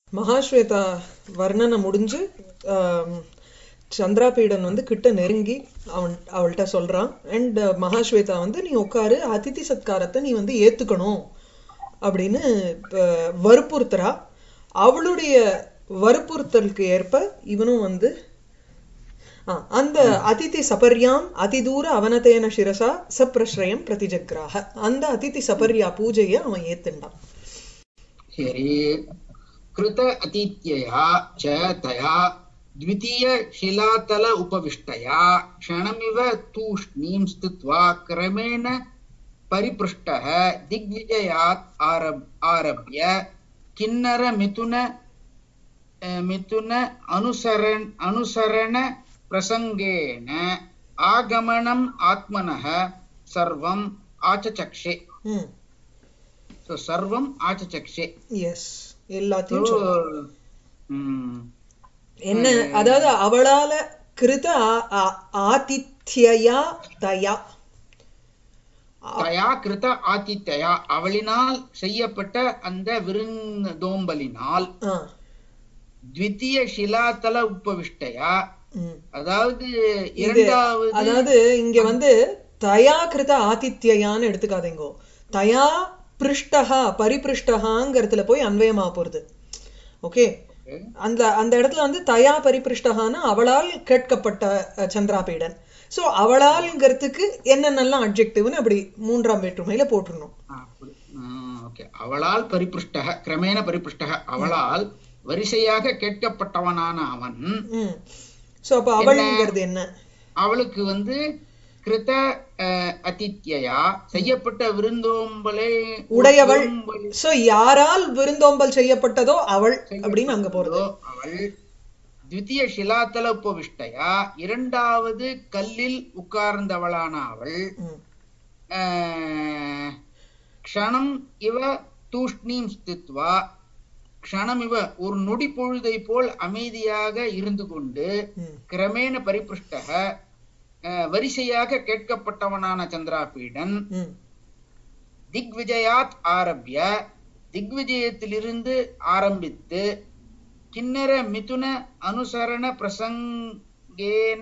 மகாஸ்வேதா வர்ணனை முடிஞ்சு ஆம், சந்திராபீடன் வந்து கிட்ட நெருங்கி அவன் அவள்கிட்ட சொல்றான் அண்ட் மகாஸ்வேதா வந்து நீ உட்காரு அதிதி சத்காரத்தை நீ வந்து ஏத்துக்கணும் அப்படின்னு அஹ், வற்புறுத்துறா அவளுடைய வற்புறுத்தலுக்கு ஏற்ப இவனும் வந்து ஆ, அந்த அதிதி சபர்யாம் அதிதூர அவனதேன சிரசா சப்ரஸ்ரயம் பிரதிஜக்ராக அந்த அதிதி சபர்யா பூஜையை அவன் ஏத்துண்டான் हरे कृत अतीत्यया च तया द्वितीयशिलातल उपविष्टया क्षणमिव तूष्णीं स्थित्वा क्रमेण परिपृष्टः दिग्विजयात् आरभ आरभ्य किन्नरमिथुन अ, मिथुन अनुसरण अनुसरण प्रसङ्गेन आगमनम् आत्मनः सर्वम् आचचक्षे ம் so सर्वम् आचचक्षे எஸ் எல்லாத்தையும் சொல்றான். ம், என்ன அதாவது அவளால கிருத ஆ- ஆ- ஆதித்யயா தயா தயா கிருத ஆதித்யா அவளினால் செய்யப்பட்ட அந்த விருந்தோம்பலினால் ஆ, த்விତୀய சிலாதல உபவிஷ்டயா ம். அதாவது இது இரண்டாவது அதாவது இங்க வந்து தயா கிருத ஆதித்யயான்னு எடுத்துக்காதீங்கோ தயா பிருஷ்டஹா பரிபிருஷ்டஹாங்கிறதுல போய் அன்வயமா போறது ஓகே அந்த அந்த இடத்துல வந்து தயா பரிபிருஷ்டஹான்னு அவளால் கேட்கப்பட்ட அஹ், சந்திராபீடன் சோ அவளால்ங்கிறதுக்கு என்னென்னலாம் அட்ஜெக்டிவ்னு அப்படி மூன்றாம் வேற்றுமையில போட்டுருணும் ஓகே அவளால் பரிபுஷ்டக கிரமேண பரிபுஷ்டக அவளால் வரிசையாக கேட்கப்பட்டவனான அவன் ம் சோ அப்ப அவள்ங்கிறது என்ன அவளுக்கு வந்து கிருத அஹ், அதித்யயா செய்யப்பட்ட விருந்தோம்பலை உடையவள் விருந்தோம்பல் சோ யாரால் விருந்தோம்பல் செய்யப்பட்டதோ அவள் அப்படின்னு அங்க போறது அவள் த்விତୀய சிலாத்தல உபவிஷ்டயா இரண்டாவது கல்லில் உட்கார்ந்தவளான அவள் ம், ஆஹ், க்ஷணம் இவ தூஷ்ணீம் ஸ்தித்வா க்ஷணம் இவ ஒரு நொடி பொழுதை போல் அமைதியாக இருந்து கொண்டு ம், கிரமேண பரிபுஷ்டக ஆஹ், வரிசையாக கேட்கப்பட்டவனான சந்திராபீடன் ம், திக்விஜயாத் ஆரம்பிய திக்விஜயத்திலிருந்து ஆரம்பித்து கிண்ணற மிதுன அனுசரண பிரசங்கேன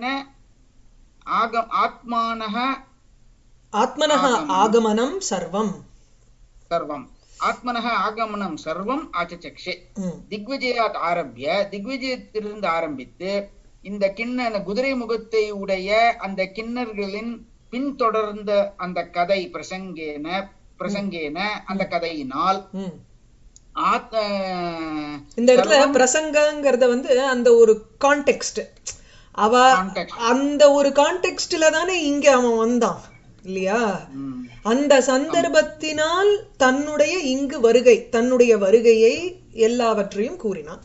ஆக ஆத்மானக ஆத்மனः ஆகமனம் சர்வம் சர்வம் ஆத்மனக ஆகமனம் சர்வம் ஆச்சச்சக்ஷே ம், திக்விஜயாத் ஆரம்பிய திக்விஜயத்திலிருந்து ஆரம்பித்து இந்த கிண்ண குதிரை முகத்தை உடைய அந்த கிண்ணர்களின் பின்தொடர்ந்த அந்த கதை பிரசங்கேன பிரசங்கேன அந்த கதையினால் ம். ஆத் இந்த இடத்துல பிரசங்கங்கிறத வந்து அந்த ஒரு கான்டெக்ஸ்ட் அவ Context. அந்த ஒரு கான்டெக்ஸ்ட்ல தானே இங்க அவன் வந்தான் இல்லையா ம், அந்த சந்தர்ப்பத்தினால் தன்னுடைய இங்கு வருகை தன்னுடைய வருகையை எல்லாவற்றையும் கூறினான்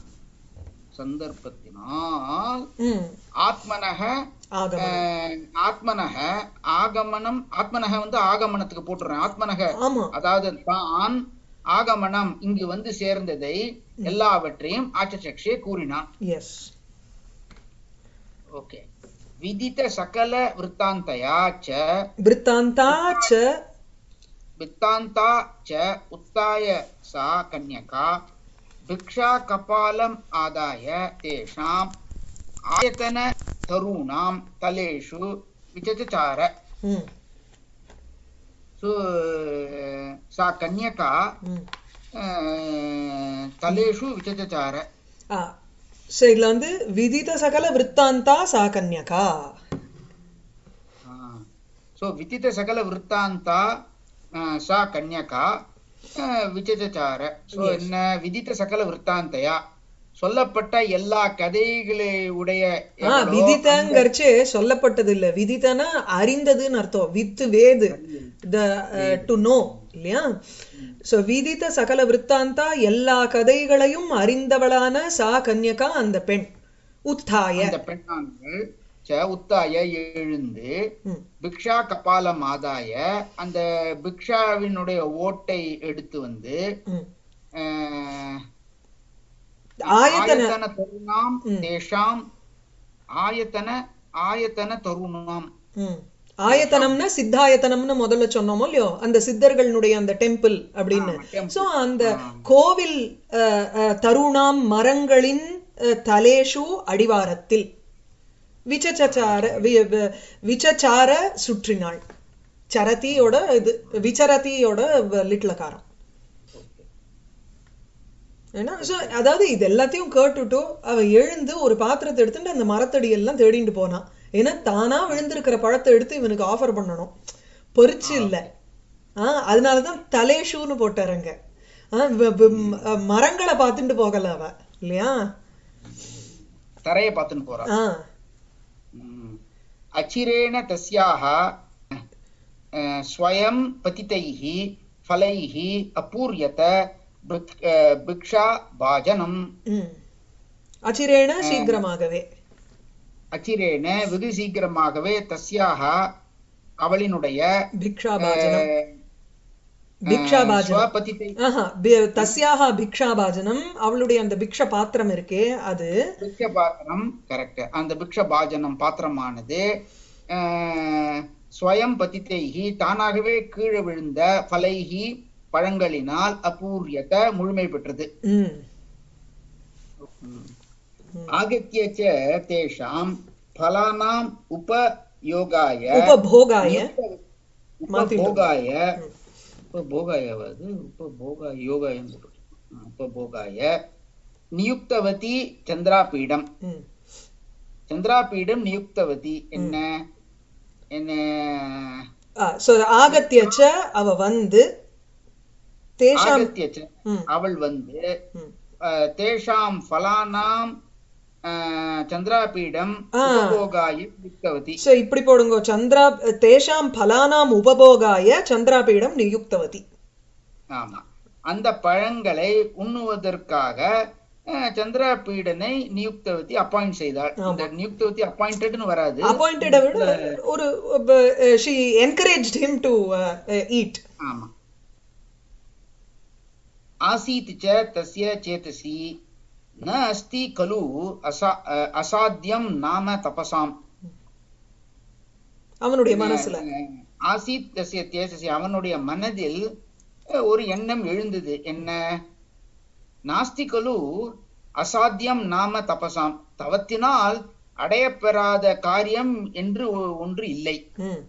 சந்தர்ப்பத்தினால் ம், ஆத்மனக ஆகமனம் அஹ், ஆத்மனக ஆகமனம் ஆத்மனக வந்து ஆகமனத்துக்கு போட்டுறேன் ஆத்மனக ஆமா அதாவது தான் ஆகமனம் இங்கு வந்து சேர்ந்ததை எல்லாவற்றையும் ஆச்சசக்ஷே கூறினான் எஸ் ஓகே விதித்த சகல விற்த்தாந்தயா ச விற்த்தாந்தா ச வித்தாந்தா ச உத்தாய சா கன்யகா भिक्षा कपालम् आदाय तेषाम् आयतन तरूणां तलेषु विचचार ம், सो सा कन्यका ம். अ, तलेषु विचचार ஆ சோ இதுல வந்து விதித சகல விற்த்தாந்தா சா கன்யகா सो विदित सकल वृत्तान्ता अ, सा कन्यका अ, விசேஷச்சார சோ என்ன விதித்த சகல விற்த்தாந்தையா சொல்லப்பட்ட எல்லா கதைகளை உடைய ஆ விதித்தங்கிறச்சு சொல்லப்பட்டது இல்ல விதித்தனா அறிந்ததுன்னு அர்த்தம் வித்து வேது த டு நோ இல்லையா சோ விதித்த சகல விற்த்தாந்தா எல்லா கதைகளையும் அறிந்தவளான சா கன்யகா அந்த பெண் உத்தாய அந்த பெண்ணாங்கள் ச உத்தாய எழுந்து ம், பிக்ஷா கபாலம் ஆதாய அந்த பிக்ஷாவினுடைய ஓட்டை எடுத்து வந்து ம். அஹ், ஆயத்தன ஆயத்தன தருணாம் தேஷாம் ஆயத்தன ஆயத்தன தருணாம் ம். ஆயத்தனம்னா சித்தாயத்தனம்னு முதல்ல சொன்னோமோ இல்லையோ அந்த சித்தர்களுடைய அந்த டெம்பிள் அப்படின்னு ஆமா, temple. சோ அந்த கோவில் அஹ், அஹ், தருணாம் மரங்களின் அஹ், தலேஷு அடிவாரத்தில் விசச்சார வி- வி- விசச்சார சுற்றினாள் சரதியோட இது விசரதியோட லிட்லகாரம் ஏன்னா so அதாவது இது எல்லாத்தையும் கேட்டுட்டு அவ எழுந்து ஒரு பாத்திரத்தை எடுத்துட்டு அந்த மரத்தடி எல்லாம் தேடிட்டு போனான் ஏன்னா தானா விழுந்திருக்கிற பழத்தை எடுத்து இவனுக்கு ஆஃபர் பண்ணணும் பொரிச்சு இல்ல ஆஹ் அதனாலதான் தலேஷுன்னு போட்டாருங்க ஆஹ் வ- வ- ம- மரங்களை பார்த்துட்டு போகல அவ இல்லையா தரைய பார்த்துன்னு போறா ஆஹ் ம். अचिरेण तस्याः अ, स्वयं पतितैः फलैः अपूर्यत भिक्- अ, भिक्षाभाजनम् ம் அச்சிரேன சீக்கிரமாகவே அச்சிரேன வெகு சீக்கிரமாகவே தஸ்யாக அவளினுடைய பிக்ஷாபாஜனம் அஹ், பிக்ஷாபாஜனம் ஸ்வபதித்தை ஆஹா பி- தஸ்யாக பிக்ஷாபாஜனம் அவளுடைய அந்த பிக்ஷ பாத்திரம் இருக்கே அது பிக்ஷ பாத்திரம் கரெக்ட் அந்த பிக்ஷ பாஜனம் பாத்திரமானது அஹ், ஸ்வயம் பதித்தைகி தானாகவே கீழே விழுந்த ஃபலைகி பழங்களினால் அபூர்யத முழுமை பெற்றது ம் ஆகத்திய ச தேஷாம் ஃபலானாம் உபயோகாய உபபோகாய மாத்திட்டோம். உபபோகாய உபபோகாயவது உபபோகாய யோகாயம் போட்டு. ஆ, உபபோகாய நியுக்தவதி சந்திராபீடம் ம் சந்திராபீடம் நியுக்தவதி என்ன என்ன சோ ஆகத்தியச்ச அவ வந்து தேஷாம் ஆகத்திய ச ம் அவள் வந்து ம் அஹ், தேஷாம் ஃபலானாம் அஹ், சந்திராபீடம் ஆ. உபபோகாய நியுக்தவதி சோ இப்படி போடுங்க சந்திரா தேஷாம் பலானாம் உபபோகாய சந்திராபீடம் நியுக்தவதி ஆமா அந்த பழங்களை உண்ணுவதற்காக அஹ், சந்திராபீடனை நியுக்தவதி அப்பாயிண்ட் செய்தாள் இந்த நியுக்தவதி அப்பாயிண்டட்னு வராது அப்பாயிண்டட விட ஒரு she encourage him to eat ஆமா ஆசீத் ச தஸ்ய சேதசி ந அஸ்தி கலு அசா அஹ், அசாத்தியம் நாம தபசாம் அவனுடைய மனசுல அஹ், ஆசீத் தஸ்ய தேசசி அவனுடைய மனதில் அஹ், ஒரு எண்ணம் எழுந்தது என்ன நாஸ்தி கலு அசாத்தியம் நாம தபசாம் தவத்தினால் அடையப்பெறாத காரியம் என்று ஒ- ஒன்று இல்லை ம்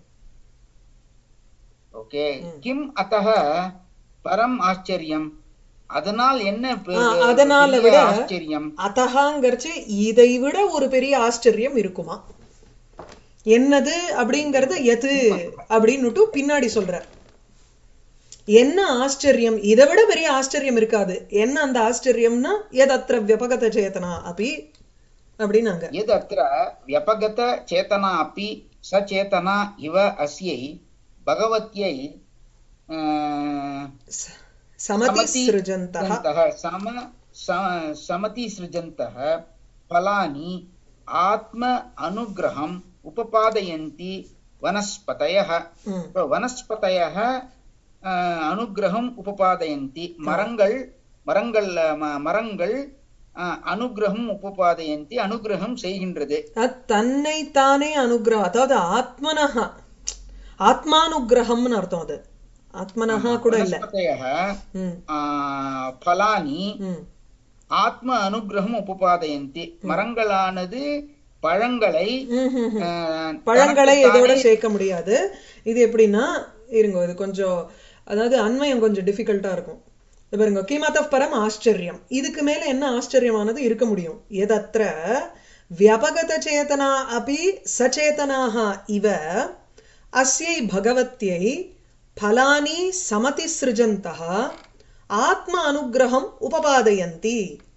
ஓகே கிம் அத்தக பரம் ஆச்சரியம் அதனால் என்ன பெ- ஆ, அதனால பெரிய விட ஆச்சரியம் அதகாங்கிறச்சு இதை விட ஒரு பெரிய ஆச்சரியம் இருக்குமா என்னது அப்படிங்கறது எது அப்படின்னுட்டு பின்னாடி சொல்றார் என்ன ஆச்சரியம் இதை விட பெரிய ஆச்சரியம் இருக்காது என்ன அந்த ஆச்சரியம்னா எதத்திர வியபகத சேதனா அப்படி அப்படின்னாங்க எது அத்திர வியபகத சேதனா அப்பி சச்சேதனா இவ அஸ்யை பகவத்யை ஆஹ், ச- சமதி समति சிருஜந்தः सृजन्तः सम स- समति सृजन्तः फलानि आत्म अनुग्रहम् उपपादयन्ति वनस्पतयः ம் இப்ப வனஸ்பதயः அஹ், அனுக்கிரகம் உபபாதயந்தி மரங்கள் மரங்கள் ம- மரங்கள் அஹ், அனுக்கிரகம் உபபாதயந்தி அனுக்கிரகம் செய்கின்றது அது தன்னைத்தானே அனுகிரகம் அதாவது ஆத்மனஹா ஆத்மானுகிரகம்னு அர்த்தம் அது ஆத்மனஹா கூட இல்ல வனஸ்பதயः ம் அஹ், ஃபலானி ம் ஆத்ம அனுக்கிரகம் உபபாதயந்தி மரங்களானது பழங்களை ம், ம், ம். அஹ், பழங்களை தனக்குத்தானே- இதோட சேர்க்க முடியாது இது எப்படின்னா இருங்க இது கொஞ்சம் அதாவது அன்வயம் கொஞ்சம் டிஃபிகல்ட்டா இருக்கும் இது பாருங்க கிமதப் பரம் ஆச்சரியம் இதுக்கு மேல என்ன ஆச்சரியமானது இருக்க முடியும் எதத்திர வியபகத சேதனா அபி சச்சேதனாக இவ அஸ்யை பகவத்யை ஃபலானி சமதி சிருஜந்தः ஆத்ம அனுகிரகம் உபபாதயந்தி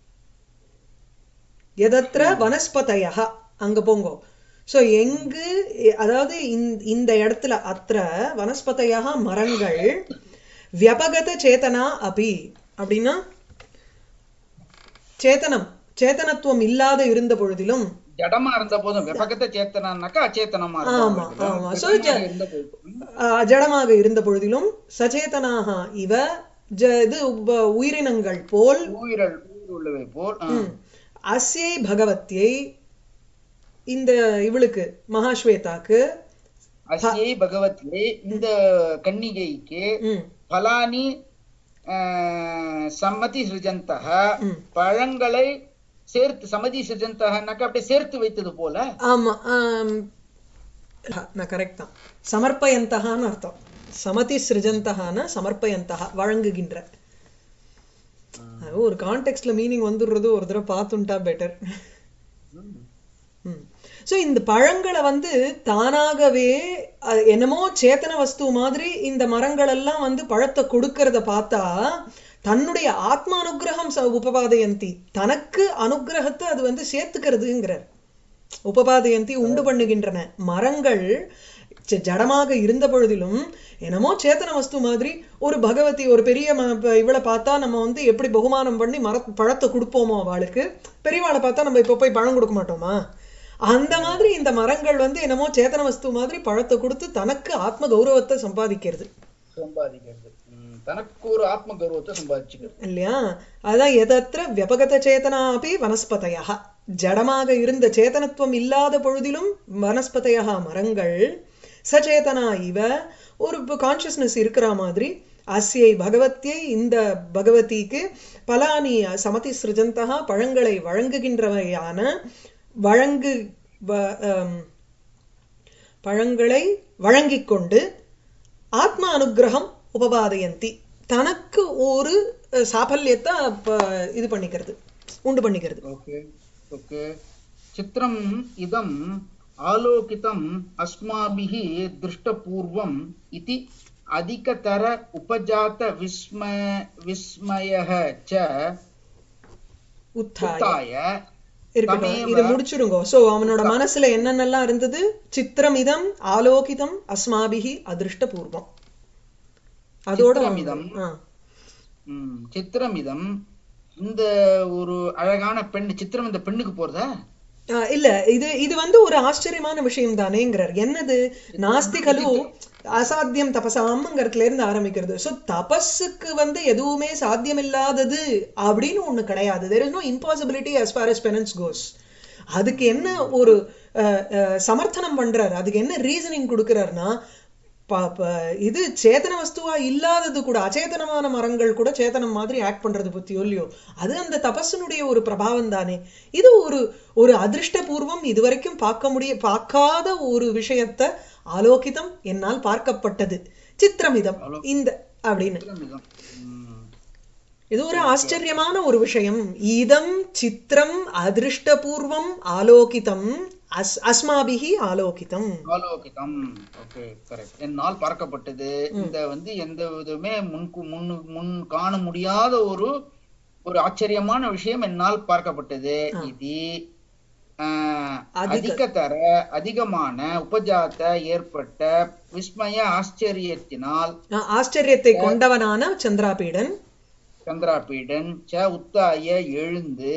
எதத்திர வனஸ்பதய அங்க போங்கோ சோ எங்கு எ- அதாவது இந்த- இந்த இடத்துல அத்திர வனஸ்பதய மரங்கள் வியபகத சேதனா அபி அப்படின்னா சேதனம் சேதனத்துவம் இல்லாத இருந்த பொழுதிலும் ஜடமா இருந்த போதும் விபகத சேத்தனான்னாக்கா அச்சேத்தனமா ஆமா, இருந்த ஆமா. போதும். So, ஜடமாக ஜ- இருந்த போதும் ஆஹ், ஜடமாக இருந்த பொழுதிலும் சச்சேதனாக இவ ஜ இது உப- உயிரினங்கள் போல் உயிரல் உயிர் உள்ளவை போல் ஆ. ம், அஸ்யை பகவத்யை இந்த இவளுக்கு மகாஸ்வேதாக்கு அஸ்யை பகவத்யே இந்த கன்னிகைக்கு ம் பலானி ஆஹ், சம்மதி சிருஜந்தக ம். பழங்களை சேர்த்து சமதி சிருஜந்தகனாக்கா அப்படியே சேர்த்து வைத்தது போல ஆமா ஆம், நான் கரெக்ட் தான் சமர்ப்பயந்தகான்னு அர்த்தம் சமதி சிருஜந்தகான சமர்ப்பயந்தகா வழங்குகின்ற அது ஒரு கான்டெக்ட்ல மீனிங் வந்துடுறது ஒரு தடவை பார்த்துட்டா பெட்டர் ஸோ இந்த பழங்களை வந்து தானாகவே அது என்னமோ சேத்தன வஸ்து மாதிரி இந்த மரங்கள் எல்லாம் வந்து பழத்தை கொடுக்கறத பார்த்தா தன்னுடைய ஆத்ம அனுகிரகம் ச- உபபாதயந்தி தனக்கு அனுகிரகத்தை அது வந்து சேர்த்துக்கிறதுங்கிறார் உபபாதயந்தி உண்டு பண்ணுகின்றன மரங்கள் ஜ- ஜடமாக இருந்த பொழுதிலும் என்னமோ சேத்தன வஸ்து மாதிரி ஒரு பகவதி ஒரு பெரிய ம- ப- இவளை பார்த்தா நம்ம வந்து எப்படி பகுமானம் பண்ணி மர பழத்தை கொடுப்போமோ அவளுக்கு பெரியவாளை பார்த்தா நம்ம இப்போ போய் பழம் கொடுக்க மாட்டோமா அந்த மாதிரி இந்த மரங்கள் வந்து என்னமோ சேத்தன வஸ்து மாதிரி பழத்தை கொடுத்து தனக்கு ஆத்ம கௌரவத்தை சம்பாதிக்கிறது சம்பாதிக்கிறது ம், தனக்கு ஒரு ஆத்ம கௌரவத்தை சம்பாதிச்சுக்கிறது இல்லையா அதான் எதற்ற வியபகத சேதனா அப்படி வனஸ்பதையா ஜடமாக இருந்த சேதனத்துவம் இல்லாத பொழுதிலும் வனஸ்பதையா மரங்கள் சச்சேதனா இவ ஒரு கான்சியஸ்னஸ் இருக்கிற மாதிரி அஸ்யை பகவத்தியை இந்த பகவதிக்கு பலானி சமதி சிருஜந்தகா பழங்களை வழங்குகின்றவையான வழங்கு வ- ஆம், பழங்களை வழங்கிக் கொண்டு ஆத்ம அனுகிரகம் உபபாதயந்தி தனக்கு ஒரு அஹ், சாபல்யத்தை ப- இது பண்ணிக்கிறது உண்டு பண்ணிக்கிறது ஓகே ஓகே சித்திரம் இதம் ஆலோகிதம் அஸ்மாபிः दृष्टपूर्वम् इति अधिकतर उपजात विस्मय विस्मयः च உத்தாய उत्थाय இருக்கட்டும் தமேவ- இது முடிச்சிருங்கோ சோ அவனோட மனசுல என்னென்னலாம் இருந்தது சித்திரமிதம் ஆலோகிதம் அஸ்மாபிஹி அதிருஷ்டபூர்வம் அதோட சித்திரமிதம். ஆ. ம், சித்திரமிதம் இந்த ஒரு அழகான பெண் சித்திரம் இந்த பெண்ணுக்கு போறதா ஆ, இல்ல இது இது வந்து ஒரு ஆச்சரியமான விஷயம் தானேங்கிறார் என்னது நாஸ்திகளு அசாத்தியம் தபசாம்ங்கிறதுல இருந்து ஆரம்பிக்கிறது சோ தபஸுக்கு வந்து எதுவுமே சாத்தியமில்லாதது அப்படின்னு ஒண்ணு கிடையாது there is no impossibility as far as penance goes அதுக்கு என்ன ஒரு அஹ், அஹ், சமர்த்தனம் பண்றாரு அதுக்கு என்ன ரீசனிங் கொடுக்கறாருன்னா ப- ப- இது சேதன வஸ்துவா இல்லாதது கூட அச்சேதனமான மரங்கள் கூட சேதனம் மாதிரி ஆக்ட் பண்றது பத்தியோ இல்லையோ அது அந்த தபஸினுடைய ஒரு பிரபாவம் தானே இது ஒரு ஒரு அதிர்ஷ்டபூர்வம் இதுவரைக்கும் பார்க்க முடிய பார்க்காத ஒரு விஷயத்த ஆலோகிதம் என்னால் பார்க்கப்பட்டது சித்திரமிதம் இந்த அப்படின்னு சித்திரமிதம் ம், இது ஒரு ஆச்சரியமான ஒரு விஷயம் இதம் சித்திரம் அதிருஷ்டபூர்வம் ஆலோகிதம் அஸ் அஸ்மாபிஹி ஆலோகிதம் ஆலோகிதம் ஓகே கரெக்ட் என்னால் பார்க்கப்பட்டது இந்த வந்து எந்த விதமே முன்கு முன் முன் காண முடியாத ஒரு ஒரு ஆச்சரியமான விஷயம் என்னால் பார்க்கப்பட்டது இது ஆஹ், அதிக- அதிகதர அதிகமான உபஜாத்த ஏற்பட்ட விஸ்மய ஆச்சரியத்தினால் ஆ- ஆச்சரியத்தை கொண்டவனான சந்திராபீடன் சந்திராபீடன் ச உத்தாய எழுந்து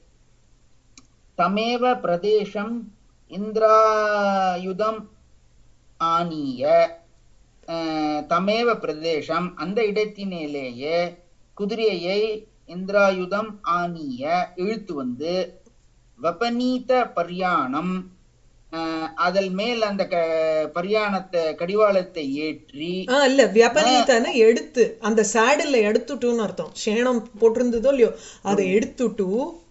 தமேவ பிரதேசம் இந்திராயுதம் ஆனிய அஹ், தமேவ பிரதேசம் அந்த இடத்தினிலேயே குதிரையை இந்திராயுதம் ஆனிய இழுத்து வந்து வபனீத பரியாணம் அஹ், அதல் மேல் அந்த க பரியாணத்தை கடிவாளத்தை ஏற்றி ஆ இல்ல வியபனீதன்னு எடுத்து அந்த சேடில் எடுத்துட்டுன்னு அர்த்தம் சேணம் போட்டிருந்ததோ இல்லையோ அதை எடுத்துட்டு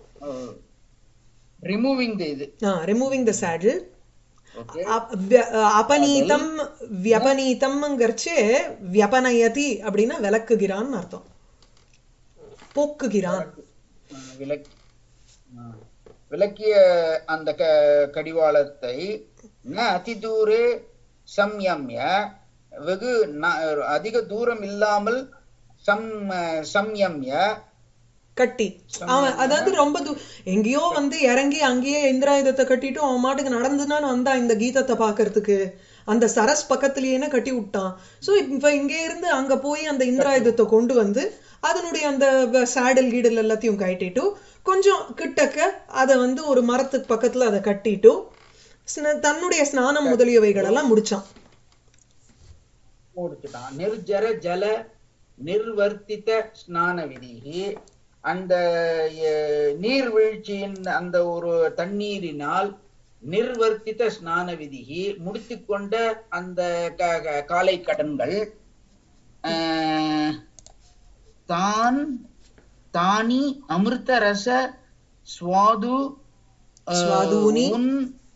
ரிமூவிங் த இது ரிமூவிங் த சேடில் ஓகே அபநீதம் வியபநீதம்ங்கிறச்சே வியபனயதி அப்படின்னா விளக்குகிறான்னு அர்த்தம் போக்குகிறான் விலக் ஆ. விலக்கிய அந்த க கடிவாளத்தை ந அதிதூரே சம்யம்ய வெகு ந- அதிக தூரம் இல்லாமல் சம் சம்யம்ய கட்டி அவன் அதாவது ரொம்ப தூ எங்கேயோ வந்து இறங்கி அங்கேயே இந்திராயுதத்தை கட்டிட்டு அவன் மாட்டுக்கு நடந்துதான் வந்தான் இந்த கீதத்தை பார்க்கறதுக்கு அந்த சரஸ் பக்கத்துலயே கட்டி விட்டான் சோ இப்ப இங்கே இருந்து அங்க போய் அந்த இந்திராயுதத்தை கொண்டு வந்து அதனுடைய அந்த சேடல் கீடல் எல்லாத்தையும் கட்டிட்டு கொஞ்சம் கிட்டக்க அதை வந்து ஒரு மரத்துக்கு பக்கத்துல அதை கட்டிட்டு ஸ்ன- தன்னுடைய ஸ்நானம் முதலியவைகள் எல்லாம் முடிச்சான் முடிச்சுட்டான் நிர்ஜர ஜல நிர்வர்த்தித ஸ்நான விதி அந்த அஹ், நீர்வீழ்ச்சியின் அந்த ஒரு தண்ணீரினால் நிர்வர்த்தித ஸ்நான விதிகி முடித்துக்கொண்ட அந்த க- க- காலை கடன்கள் ஆஹ், தான் தானி அமிர்த ரச ஸ்வாது ஆஹ், ஸ்வாதூனி. உன்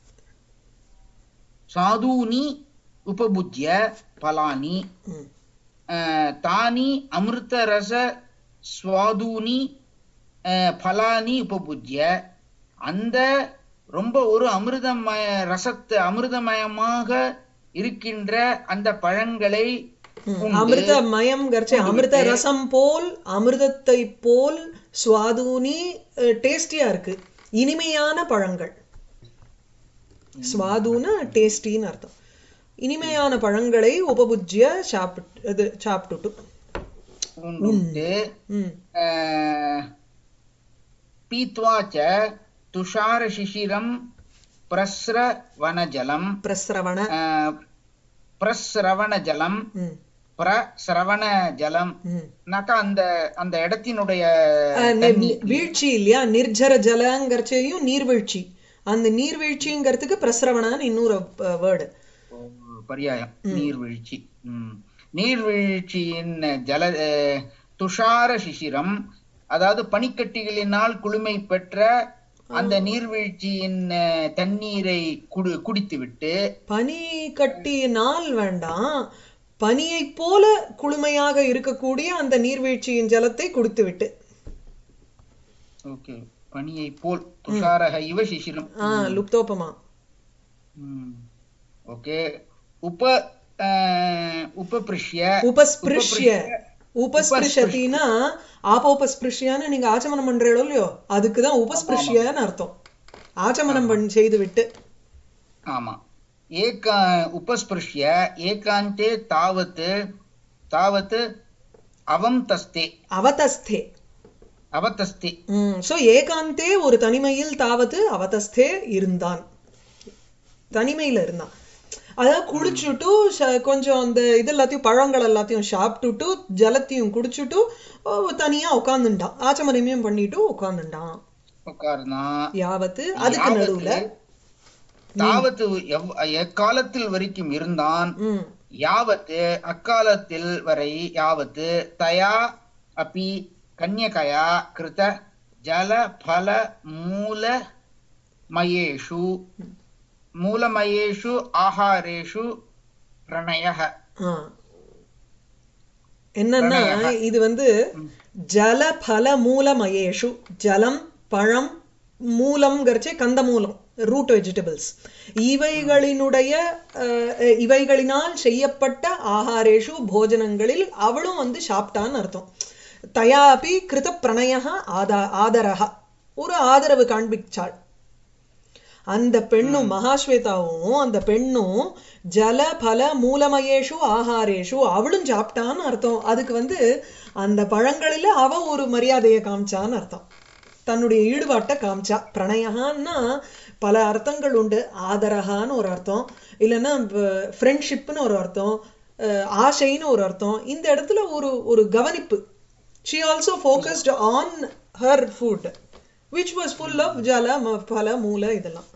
சாதூனி உபபுஜ்ய பலானி ம். ஆஹ், தானி அமிர்த ரச ஸ்வாதூனி ஆஹ், பலானி உபபுஜ்ய அந்த ரொம்ப ஒரு அமிர்தமய ரசத்து அமிர்தமயமாக இருக்கின்ற அந்த பழங்களை ம். உண்டு. அமிர்தமயம் கர்ச்சே அமிர்த ரசம் போல் அமிர்தத்தை போல் சுவாதூனி டேஸ்டியா இருக்கு இனிமையான பழங்கள் ஸ்வாதுனா டேஸ்டின்னு அர்த்தம் இனிமையான பழங்களை உபபுஜ்ய சாப்பிட்டு இது சாப்பிட்டுட்டு உண்டு ம் ஆஹ், பீத்வா ச துஷார சிசிரம் பிரஸ்ர வனஜலம் பிரஸ்ரவண ஆஹ், பிரஸ்ரவண ஜலம் ம் பிரஸ்ரவண ஜலம் ம் நாக்கா அந்த அந்த இடத்தினுடைய அஹ், நி- தண்ணி வீழ்ச்சி இல்லையா நிர்ஜர ஜலங்கிறச்சையும் நீர்வீழ்ச்சி அந்த நீர்வீழ்ச்சிங்கிறதுக்கு பிரஸ்ரவணான்னு இன்னொரு வேர்டு ஓ, பர்யாயம் நீர்வீழ்ச்சி ம். நீர்வீழ்ச்சியின் ஜல அஹ், துஷார சிசிரம் அதாவது பனிக்கட்டிகளினால் குளுமை பெற்ற அந்த நீர்வீழ்ச்சியின் அஹ், தண்ணீரை குடி குடித்துவிட்டு பனி கட்டியினால் வேண்டாம் பனியைப் போல குளுமையாக இருக்கக்கூடிய அந்த நீர்வீழ்ச்சியின் ஜலத்தை குடித்து விட்டு ஓகே பனியை போல் துஷாரக இவ சிசிரம் ஆ லுப்தோபமா ம். ஓகே உப அஹ், உபபிருஷ்ய உபஸ்பிருஷ்ய உபஸ்பிருஷத்தினா ஆபோபஸ்பிருஷ்யான்னு நீங்க ஆச்சமனம் பண்றீங்களோ இல்லையோ அதுக்குதான் உபஸ்பிருஷ்யன்னு அர்த்தம் ஆச்சமனம் பண்ணி செய்து விட்டு ஆமா ஏகா உபஸ்பிருஷ்ய ஏகாந்தே தாவத் தாவத் அவம் தஸ்தே அவதஸ்தே அவதஸ்தே ம் சோ ஏகாந்தே ஒரு தனிமையில் தாவது அவதஸ்தே இருந்தான் தனிமையில இருந்தான் அதாவது குளிச்சுட்டு ச- கொஞ்சம் அந்த இது எல்லாத்தையும் பழங்கள் எல்லாத்தையும் சாப்பிட்டுட்டு ஜலத்தையும் குடிச்சுட்டு ஓ, தனியா உட்காந்துட்டான் ஆச்சமரியமையும் பண்ணிட்டு உட்காந்துட்டான் உட்கார்னா யாவத்து அதுக்கு நடுவுல தாவத்து எவ்- எக்காலத்தில் வரைக்கும் இருந்தான் ம் யாவத்து அக்காலத்தில் வரை யாவத்து தயா அபி கன்யகயா கிருத ஜல பல மூல மயேஷு மூலமயேஷு ஆகாரேஷு பிரணயः ஆ. என்னன்னா இது வந்து ஜல பல மூலமயேஷு ஜலம் பழம் மூலம்ங்கிறச்சே கந்த மூலம் ரூட் வெஜிடபிள்ஸ் இவைகளினுடைய அஹ், அஹ், இவைகளினால் செய்யப்பட்ட ஆகாரேஷு போஜனங்களில் அவளும் வந்து சாப்பிட்டான்னு அர்த்தம் தயாபி கிருத பிரணய ஆதா ஆதரக ஒரு ஆதரவு காண்பிச்சாள் அந்த பெண்ணும் மகாஸ்வேதாவும் அந்த பெண்ணும் ஜல பல மூலமயேஷு ஆகாரேஷு அவளும் சாப்பிட்டான்னு அர்த்தம் அதுக்கு வந்து அந்த பழங்களில அவ ஒரு மரியாதையை காமிச்சான்னு அர்த்தம் தன்னுடைய ஈடுபாட்டை காமிச்சா பிரணயகான்னா பல அர்த்தங்கள் உண்டு ஆதரகான்னு ஒரு அர்த்தம் இல்லைன்னா ஃப்ரெண்ட்ஷிப்னு ஒரு அர்த்தம் அஹ், ஆசைன்னு ஒரு அர்த்தம் இந்த இடத்துல ஒரு ஒரு கவனிப்பு she also focused on her food which was full of ஜல ம- பல மூல இதெல்லாம்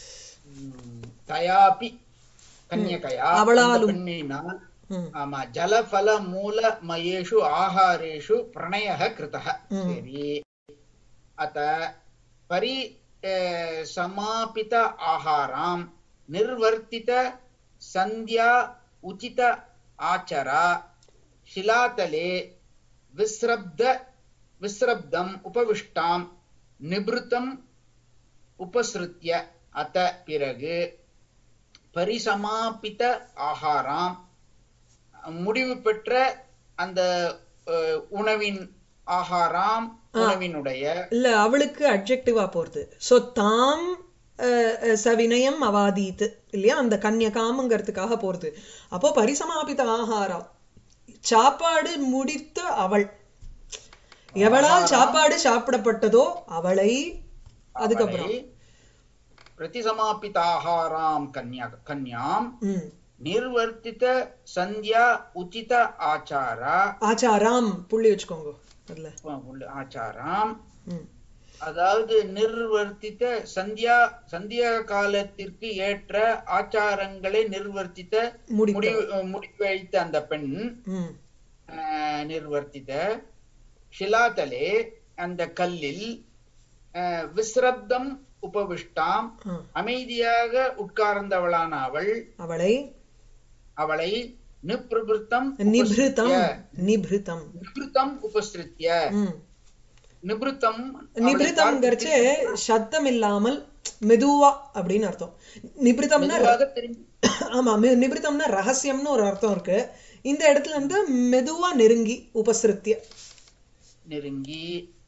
தயாபி கன்யகயா அவளாலும். அந்த பெண்ணினால் ம். ஆமா ஜலபல மூல மயேஷு ஆகாரேஷு பிரணயः கிருதः சரி அத பரி அஹ், சமாபித ஆகாராம் நிர்வர்த்தித சந்தியா உச்சித ஆச்சரா शिलातले विस्रब्ध विस्रब्धम् उपविष्टाम् நிபிருத்தம் உபசிருத்திய அத பிறகு பரிசமாபித்த ஆகாராம் முடிவு பெற்ற அந்த அஹ், உணவின் ஆகாராம் உணவினுடைய இல்ல அவளுக்கு அட்ஜெக்டிவா போறது சோ தாம் அஹ், அஹ், சவினயம் அவாதீத் இல்லையா அந்த கன்யகாமங்கிறதுக்காக போறது அப்போ பரிசமாபித ஆகாரம் சாப்பாடு முடித்த அவள் எவளால் சாப்பாடு சாப்பிடப்பட்டதோ அவளை அதுக்கப்புறம் பிரதிசமாபிதாகாராம் கன்யா கன்யாம் ம் நிர்வர்த்தித சந்தியா உச்சித ஆச்சாரா ஆச்சாராம் புள்ளி வச்சுக்கோங்க அதுல உள்ள ஆச்சாராம் ம் அதாவது நிர்வர்த்தித்த சந்தியா சந்தியா காலத்திற்கு ஏற்ற ஆச்சாரங்களை நிர்வர்த்தித்த முடிக்க முடிவு முடிவைத்த அந்த பெண் ம் ஆஹ், நிர்வர்த்தித்த ஷிலாதலே அந்த கல்லில் ஆஹ், விஸ்ரப்தம் உபவிஷ்டாம் ஆ. அமைதியாக உட்கார்ந்தவளான அவள் அவளை அவளை நிபிருத்தம் நிபிருதம் நிபிருதம் நிபிருத்தம் உபஸ்திருத்திய ம் நிபிருத்தம் நிபிருதம்ங்கிறச்சு சத்தம் இல்லாமல் மெதுவா அப்படின்னு அர்த்தம் நிபிருதம்னா மெதுவாக திரும்பி ஆமா மி- நிபிருதம்னா ரகசியம்னு ஒரு அர்த்தம் இருக்கு இந்த இடத்துல இருந்து மெதுவா நெருங்கி உபசிருத்திய நெருங்கி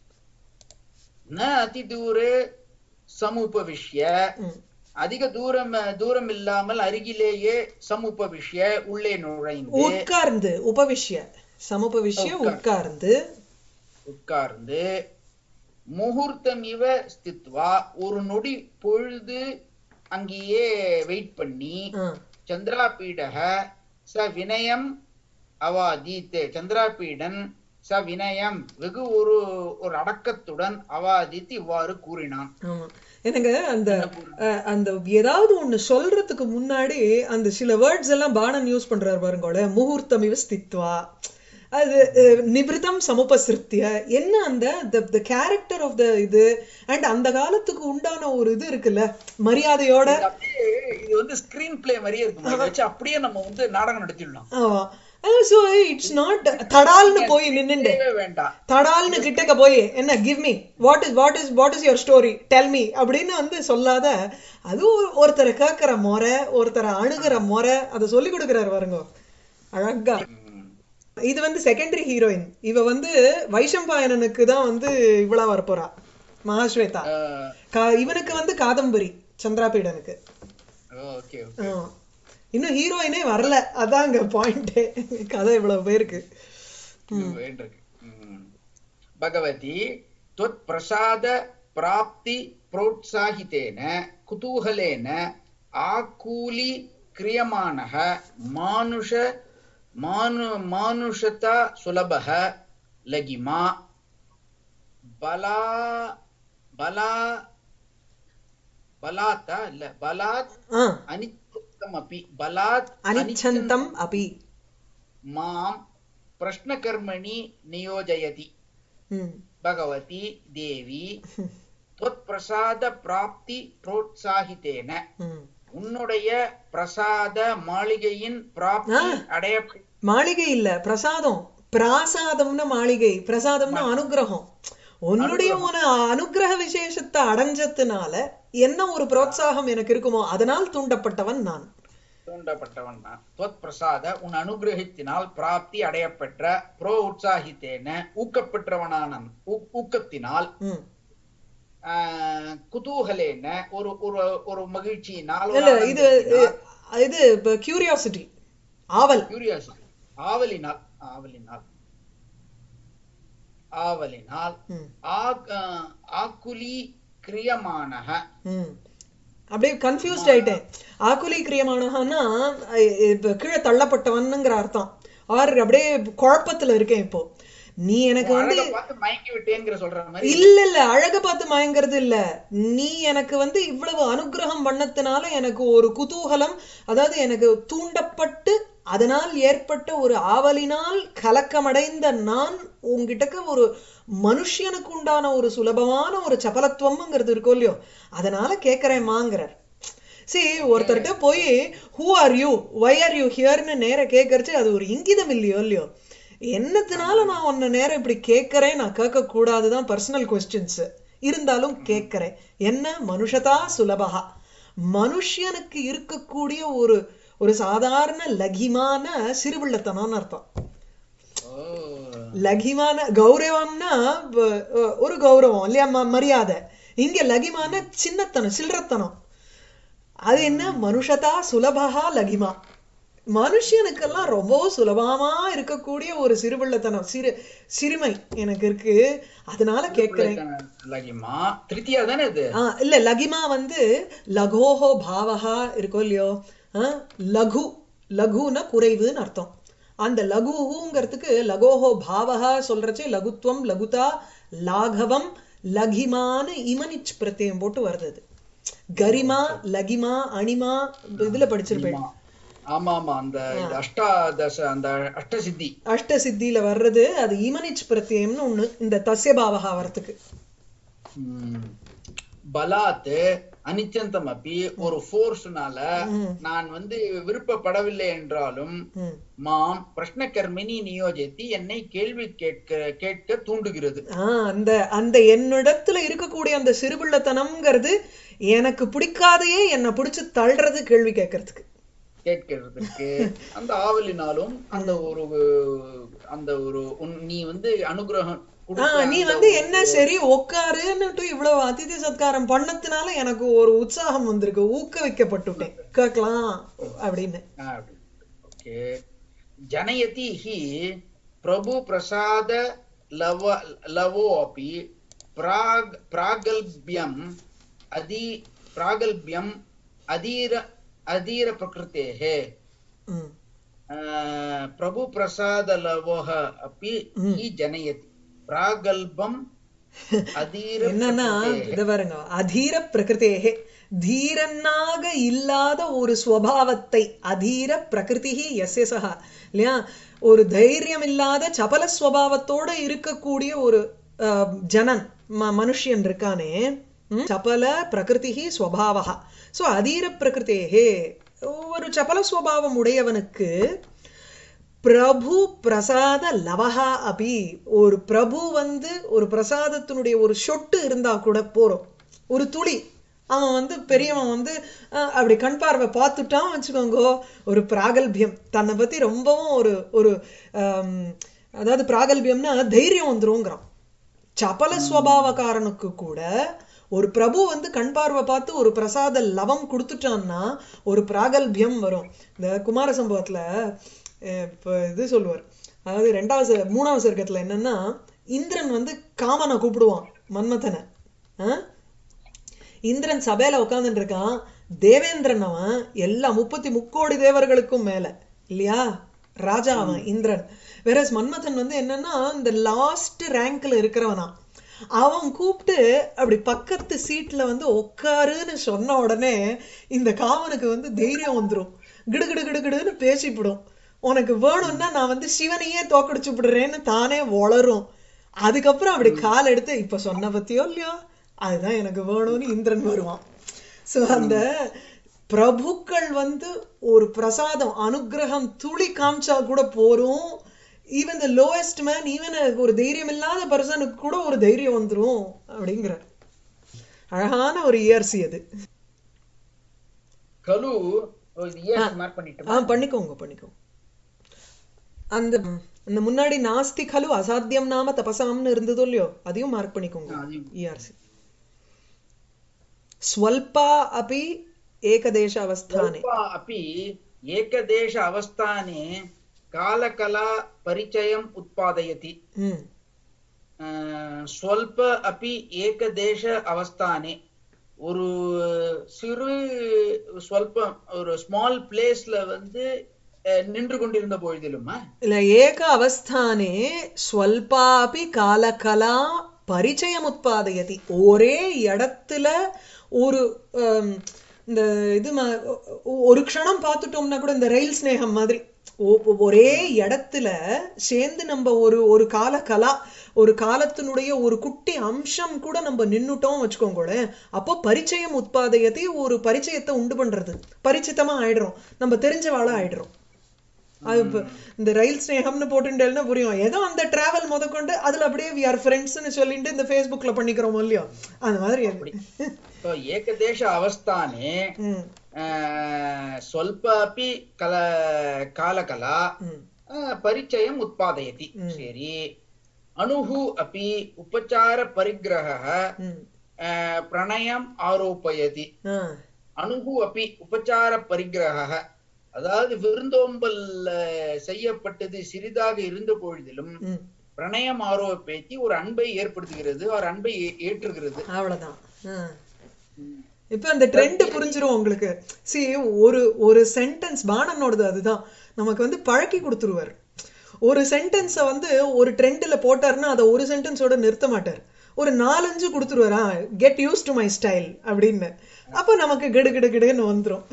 ந அதி தூரே சமுபவிஷ்ய ம். அதிக தூரம் தூரம் இல்லாமல் அருகிலேயே சமுபவிஷ்ய உள்ளே நுழைந்து உட்கார்ந்து உபவிஷ்ய சமுபவிஷ்ய உட்கார்ந்து உட்கார்ந்து முகூர்த்தம் இவ ஸ்தித்வா ஒரு நொடி பொழுது அங்கேயே வெயிட் பண்ணி ஆ, சந்திராபீடக ச வினயம் அவாதீத் சந்திராபீடன் ச வினயம் வெகு ஒரு ஒரு அடக்கத்துடன் அவாதித் இவ்வாறு கூறினான் ஆமா எனக்கு அந்த அஹ், அந்த ஏதாவது ஒண்ணு சொல்றதுக்கு முன்னாடி அந்த சில வேர்ட்ஸ் எல்லாம் பாணன் யூஸ் பண்றாரு பாருங்களே முகூர்த்தம் இவ ஸ்தித்வா அது அஹ், நிபிருதம் சமுபசிருத்திய என்ன அந்த த கேரக்டர் ஆஃப் த இது அண்ட் அந்த காலத்துக்கு உண்டான ஒரு இது இருக்குல்ல மரியாதையோட இது அப்படியே இது வந்து ஸ்கிரீன் பிளே மாதிரியே இருக்கும் இதை வச்சு அப்படியே நம்ம வந்து நாடகம் நடத்திடலாம் ஆமா ஸோ இட்ஸ் நாட் தடால்னு போய் நின்னுண்டு தேவை வேண்டாம் தடால்னு கிட்டக்க போய் என்ன give me what is what is what is your story tell me அப்படின்னு வந்து சொல்லாத அது ஒரு- ஒருத்தரை கேட்கிற முறை ஒருத்தரை அணுகிற முறை அதை சொல்லி கொடுக்குறாரு பாருங்க அழகா ம். இது வந்து செகண்டரி ஹீரோயின் இவ வந்து வைஷம்பாயனனுக்கு தான் வந்து இவ்வளா வரப்போறா மகாஸ்வேதா அஹ், கா- இவனுக்கு வந்து காதம்பரி சந்திராபீடனுக்கு ஓகே ஆமா. இன்னும் ஹீரோயினே வரல அதாங்க பாயிண்டே கதை இவ்வளவு பேருக்கு வேண்டிருக்கு ம். பகவதி त्वत् प्रसाद प्राप्ति प्रोत्साहितेन कुतूहलेन आकूली क्रियमाणः मानुष मानु मानुषता सुलभः लगिमा बला बला बलात् இல்ல बलात् ஆ अनिच्छन्तमपि बलात् அனிச்சந்தம் அபி मां प्रश्नकर्मणि नियोजयति ம் भगवती देवी त्वत्प्रसाद प्राप्ति प्रोत्साहितेन ம் உன்னுடைய பிரசாத மாளிகையின் பிராப்தி அடைய மாளிகை இல்ல பிரசாதம் பிராசாதம்னு மாளிகை பிரசாதம்னு அனுகிரகம் உன்னுடைய ஒரு அனுகிரக விசேஷத்தை அடைஞ்சதுனால என்ன ஒரு புரோத்சாகம் எனக்கு இருக்குமோ அதனால் தூண்டப்பட்டவன் நான் தூண்டப்பட்டவன் தான் துவத் பிரசாத உன் அனுகிரகத்தினால் பிராப்தி அடையப்பெற்ற புரோ உற்சாகித்தேன ஊக்கப்பெற்றவனான ஊ- ஊக்கத்தினால் ம் ஆஹ், குதூகலேன ஒரு ஒரு ஒரு மகிழ்ச்சியினால் இல்ல இது இது கியூரியாசிட்டி ஆவல் கியூரியாசிட்டி ஆவலினால் ஆவலினால் ஆவலினால் ம் ஆக்- ஆஹ், ஆக்குலி கிரியமானக ம் அப்படியே கன்ஃபியூஸ்ட் ஆயிட்டேன் ஆக்குலி கிரியமானஹன்னா இப்ப கீழே தள்ளப்பட்டவன்னுங்கிற அர்த்தம் ஆர் அப்படியே குழப்பத்துல இருக்கேன் இப்போ நீ எனக்கு வந்து அழகை பார்த்து மயங்கி விட்டேங்கிற சொல்ற மாதிரி இல்ல இல்ல அழக பார்த்து மயங்கிறது இல்ல நீ எனக்கு வந்து இவ்வளவு அனுகிரகம் பண்ணதுனால எனக்கு ஒரு குதூகலம் அதாவது எனக்கு தூண்டப்பட்டு அதனால் ஏற்பட்ட ஒரு ஆவலினால் கலக்கமடைந்த நான் உங்ககிட்டக்க ஒரு மனுஷனுக்கு உண்டான ஒரு சுலபமான ஒரு சபலத்துவம்ங்கிறது இருக்கும் இல்லையோ அதனால கேட்கிறேன்மாங்கிறார் சரி ஒருத்தர்கிட்ட போய் who are you why are you ஹியர்னு நேர கேட்கறச்சு அது ஒரு இங்கிதம் இல்லையோ இல்லையோ என்னத்தினால நான் உன்னை நேரம் இப்படி கேட்கறேன் நான் கேட்க கூடாதுதான் பர்சனல் கொஸ்டின்ஸ் இருந்தாலும் கேட்கறேன் என்ன மனுஷதா சுலபகா மனுஷனுக்கு இருக்கக்கூடிய ஒரு ஒரு சாதாரண லகிமான சிறுபிள்ளத்தனம்னு அர்த்தம் ஓ லகிமான கௌரவம்னா வ- அஹ் ஒரு கௌரவம் இல்லையா ம- மரியாதை இங்க லகிமான சின்னத்தனம் சில்லறத்தனம் அது என்ன மனுஷதா சுலபகா லகிமா மனுஷனுக்கெல்லாம் ரொம்ப சுலபமா இருக்கக்கூடிய ஒரு சிறுபிள்ளத்தனம் சிறு சிறுமை எனக்கு இருக்கு அதனால கேட்கிறேன் லகிமா திருத்தியா தானே இது ஆ இல்ல லகிமா வந்து லகோஹோ பாவகா இருக்கோ இல்லையோ ஆ, லகு லகுனா குறைவுன்னு அர்த்தம் அந்த லகுங்கிறதுக்கு லகோஹோ பாவகா சொல்றச்சே லகுத்துவம் லகுதா லாகவம் லகிமான்னு இமனிச் பிரத்யம் போட்டு வருது அது கரிமா லகிமா அனிமா இதுல படிச்சிருப்பேன் ஆமா ஆமா அந்த இது அஷ்டாதச அந்த அஷ்டசித்தி அஷ்ட சித்தியில வர்றது அது இமனிச் பிரத்யம்னு ஒண்ணு இந்த தஸ்யபாவகா வரத்துக்கு ம். பலாத் அனிச்சந்தம் அப்பி ஒரு ஃபோர்ஸ்னால நான் வந்து விருப்பப்படவில்லை என்றாலும் ம். மாம் பிரஷ்ன கர்மினி நியோஜித்து என்னை கேள்வி கேட்க கேட்க தூண்டுகிறது ஆஹ் அந்த அந்த என்னிடத்துல இருக்கக்கூடிய அந்த சிறுபிள்ளத்தனம்ங்கிறது எனக்கு பிடிக்காதையே என்னை பிடிச்சு தள்ளுறது கேள்வி கேட்கறதுக்கு கேட்கிறதுக்கு அந்த ஆவலினாலும் அந்த ஒரு அந்த ஒரு உன்- நீ வந்து அனுகிரகம் கொடுத்த ஆஹ் நீ அந்த வந்து ஒரு- என்ன சரி உட்காருன்னுட்டு இவ்வளவு அதிதி சத்காரம் பண்ணதுனால எனக்கு ஒரு உற்சாகம் வந்திருக்கு ஊக்குவிக்கப்பட்டுட்டேன் கேட்கலாம் அப்படின்னு ஓகே ஜனயதி ஹி பிரபு பிரசாத லவ லவோ अपि प्राग् प्रागल्भ्यम् अதி प्रागल्भ्यम् अधीर अधीर प्रकृतेः ம். प्रभु प्रसाद लवोः अपि हि जनयति प्रागल्भम् अधीर என்னன்னா இத பாருங்க அதீர பிரகிருதேகே தீரனாக இல்லாத ஒரு ஸ்வபாவத்தை அதீர பிரகிருதி எஸ்ய சகா இல்லையா ஒரு தைரியம் இல்லாத சபல ஸ்வபாவத்தோட இருக்கக்கூடிய ஒரு அஹ், ஜனன் ம- மனுஷ்யன் இருக்கானே ம், சபல பிரகிருதி ஸ்வபாவா சோ அதீர பிரகிருதேகே ஒரு சபல ஸ்வபாவம் உடையவனுக்கு பிரபு பிரசாத லவஹா அபி ஒரு பிரபு வந்து ஒரு பிரசாதத்தினுடைய ஒரு சொட்டு இருந்தா கூட போறோம் ஒரு துளி அவன் வந்து பெரியவன் வந்து அஹ், அப்படி கண் பார்வை பார்த்துட்டான் வச்சுக்கோங்க ஒரு பிராகல்பியம் தன்னை பத்தி ரொம்பவும் ஒரு ஒரு ஆம், அதாவது பிராகல்பியம்னா தைரியம் வந்துருங்கிறான் சபல ஸ்வபாவக்காரனுக்கு கூட ஒரு பிரபு வந்து கண் பார்வை பார்த்து ஒரு பிரசாத லவம் கொடுத்துட்டான்னா ஒரு பிராகல்பியம் வரும் இந்த குமார சம்பவத்துல அஹ், இப்ப இது சொல்லுவார் அதாவது ரெண்டாவது ச- மூணாவது சர்க்கத்துல என்னன்னா இந்திரன் வந்து காமனை கூப்பிடுவான் மன்மதனை ஆஹ்? இந்திரன் சபையில உட்கார்ந்துட்டு இருக்கான் தேவேந்திரன் அவன் எல்லா முப்பத்தி முக்கோடி தேவர்களுக்கும் மேல இல்லையா ராஜா அவன் இந்திரன் வேற மன்மதன் வந்து என்னன்னா இந்த லாஸ்ட் ரேங்க்ல இருக்கிறவனா அவன் கூப்பிட்டு அப்படி பக்கத்து சீட்ல வந்து உட்காருன்னு சொன்ன உடனே இந்த காமனுக்கு வந்து தைரியம் வந்துரும் கிடுகிடு கிடுகிடுன்னு பேசிவிடும் உனக்கு வேணும்னா நான் வந்து சிவனையே தோக்கடிச்சு விடுறேன்னு தானே வளரும் அதுக்கப்புறம் அப்படி கால் எடுத்து இப்ப சொன்ன பத்தியோ இல்லையோ அதுதான் எனக்கு வேணும்னு இந்திரன் வருவான் சோ அந்த பிரபுக்கள் வந்து ஒரு பிரசாதம் அனுக்கிரகம் துளி காமிச்சா கூட போரும் even the lowest man even ஒரு தைரியம் இல்லாத பர்சனுக்கு கூட ஒரு தைரியம் வந்துரும் அப்படிங்கிற அழகான ஒரு இயர்சி அது கலு இயர்ஸ் மார்க் பண்ணிட்டு ஆ பண்ணிக்கோங்க பண்ணிக்கோங்க அந்த அந்த முன்னாடி நாஸ்தி கலு அசாத்தியம் நாம தபசாம்னு இருந்ததோ இல்லையோ அதையும் மார்க் பண்ணிக்கோங்க இஆர்சி ஸ்வல்பா அபி ஏகதேச அவஸ்தானே स्वल्पा अपि एकदेश अवस्थाने कालकला परिचयम् उत्पादयति ம் अ, स्वल्प अपि एकदेश अवस्थाने ஒரு சிறு ஸ்வல்பம் ஒரு ஸ்மால் பிளேஸ்ல வந்து அஹ், நின்று கொண்டிருந்த பொழுதிலுமா இல்ல ஏக அவஸ்தானே ஸ்வல்பாபி காலகலா பரிச்சயம் உத்பாதயதி ஒரே இடத்துல ஒரு ஆம், இந்த இது ம- ஒ- ஒரு க்ஷணம் பார்த்துட்டோம்னா கூட இந்த ரயில் ஸ்நேகம் மாதிரி ஒ- ஒரே இடத்துல சேர்ந்து நம்ம ஒரு ஒரு கால கலா ஒரு காலத்தினுடைய ஒரு குட்டி அம்சம் கூட நம்ம நின்னுட்டோம் வச்சுக்கோங்களேன் அப்போ பரிச்சயம் உத்பாதயத்தை ஒரு பரிச்சயத்தை உண்டு பண்றது பரிச்சித்தமா ஆயிடுறோம் நம்ம தெரிஞ்சவாளா ஆயிடுறோம் அது இப்ப இந்த ரயில் ஸ்நேகம்னு போட்டுட்டேன்னா புரியும் ஏதோ அந்த டிராவல் முதற்கொண்டு அதுல அப்படியே வி ஆர் ஃப்ரெண்ட்ஸ்னு சொல்லிட்டு இந்த ஃபேஸ்புக்ல பண்ணிக்கிறோம் இல்லையோ அந்த மாதிரி அது. So, ஏகதேಶ அவஸ்தானே ம் अ, स्वल्प अपि कल कालकला ம் अ, परिचयम् उत्पादयति सरि अणुः अपि उपचारपरिग्रहः ம் अ, प्रणयम् आरोपयति ஆ அணுகு அப்பி உபச்சார பரிகிரக அதாவது விருந்தோம்பல் அஹ், செய்யப்பட்டது சிறிதாக இருந்த பொழுதிலும் ம் பிரணயம் ஆரோப்பேத்தி ஒரு அன்பை ஏற்படுத்துகிறது ஒரு அன்பை ஏ- ஏற்றுகிறது அவ்வளவுதான் ஆ. இப்ப அந்த ட்ரெண்ட் புரிஞ்சிரும் உங்களுக்கு சி ஒரு ஒரு சென்டென்ஸ் பாணனோடது அதுதான் நமக்கு வந்து பழக்கி கொடுத்துருவார் ஒரு சென்டென்ஸை வந்து ஒரு ட்ரெண்ட்ல போட்டாருன்னா அதை ஒரு சென்டென்ஸோட நிறுத்த மாட்டார் ஒரு நாலஞ்சு கொடுத்துருவாரா get use to my style அப்படின்னு அப்போ நமக்கு கிடு கிடு கிடுன்னு வந்துரும்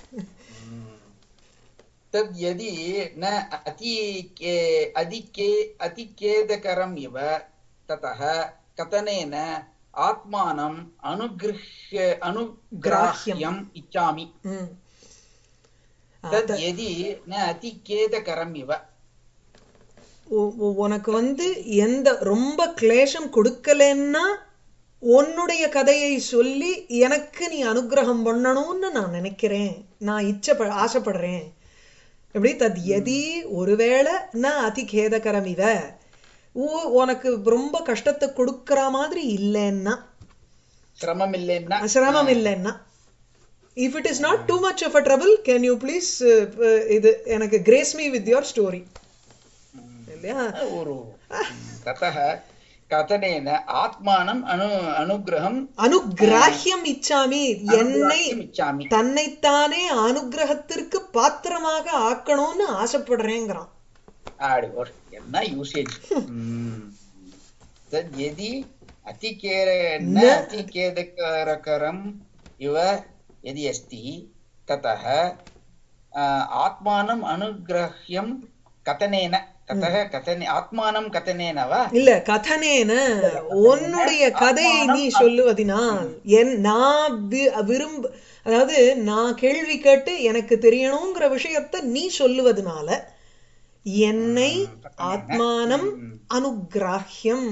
तद् यदि न अति अधिके अतिखेदकरम् इव ततः कथनेन आत्मानम् अनुगृह्य अनुग्राह्यम् इच्छामि ம். तद् यदि न अतिखेदकरम् इव உ- உ- உனக்கு வந்து எந்த ரொம்ப கிளேஷம் கொடுக்கலன்னா உன்னுடைய கதையை சொல்லி எனக்கு நீ அனுகிரகம் பண்ணணும்னு நான் நினைக்கிறேன் நான் இச்சப்ப ஆசைப்படுறேன் எப்படி தத் எதி ஒருவேளை நான் அதி கேதகரம் இவ உ- உனக்கு ரொம்ப கஷ்டத்தை கொடுக்கற மாதிரி இல்லைன்னா श्रममिल्लेन சிரமம் இல்லைன்னா if it is not too much of a trouble can you please இது எனக்கு grace me with your story இல்லையா ஒரு ततः कथनेन आत्मानम् अनु अनुग्रहम् அனுகிராஹ்யம் இச்சாமி என்னை अनुग्राह्यम् इच्छामि தன்னைத்தானே அனுகிரகத்திற்கு பாத்திரமாக ஆக்கணும்னு ஆசைப்படுறேங்கிறான் ஆடி ஒரு என்ன யூசேஜ் तद् यदि अतिकेर न न- अतिखेदकरकरम् इव यदि अस्ति ततः अ, आत्मानम् अनुग्रह्यं कथनेन ततः कथने आत्मानं कथनेन वा இல்ல கதனேன உன்னுடைய கதையை நீ சொல்லுவதினால் என் நான் வி- விரும்ப அதாவது நான் கேள்வி கேட்டு எனக்கு தெரியணுங்கிற விஷயத்த நீ சொல்லுவதனால என்னை ஆத்மானம் அனுகிராஹ்யம்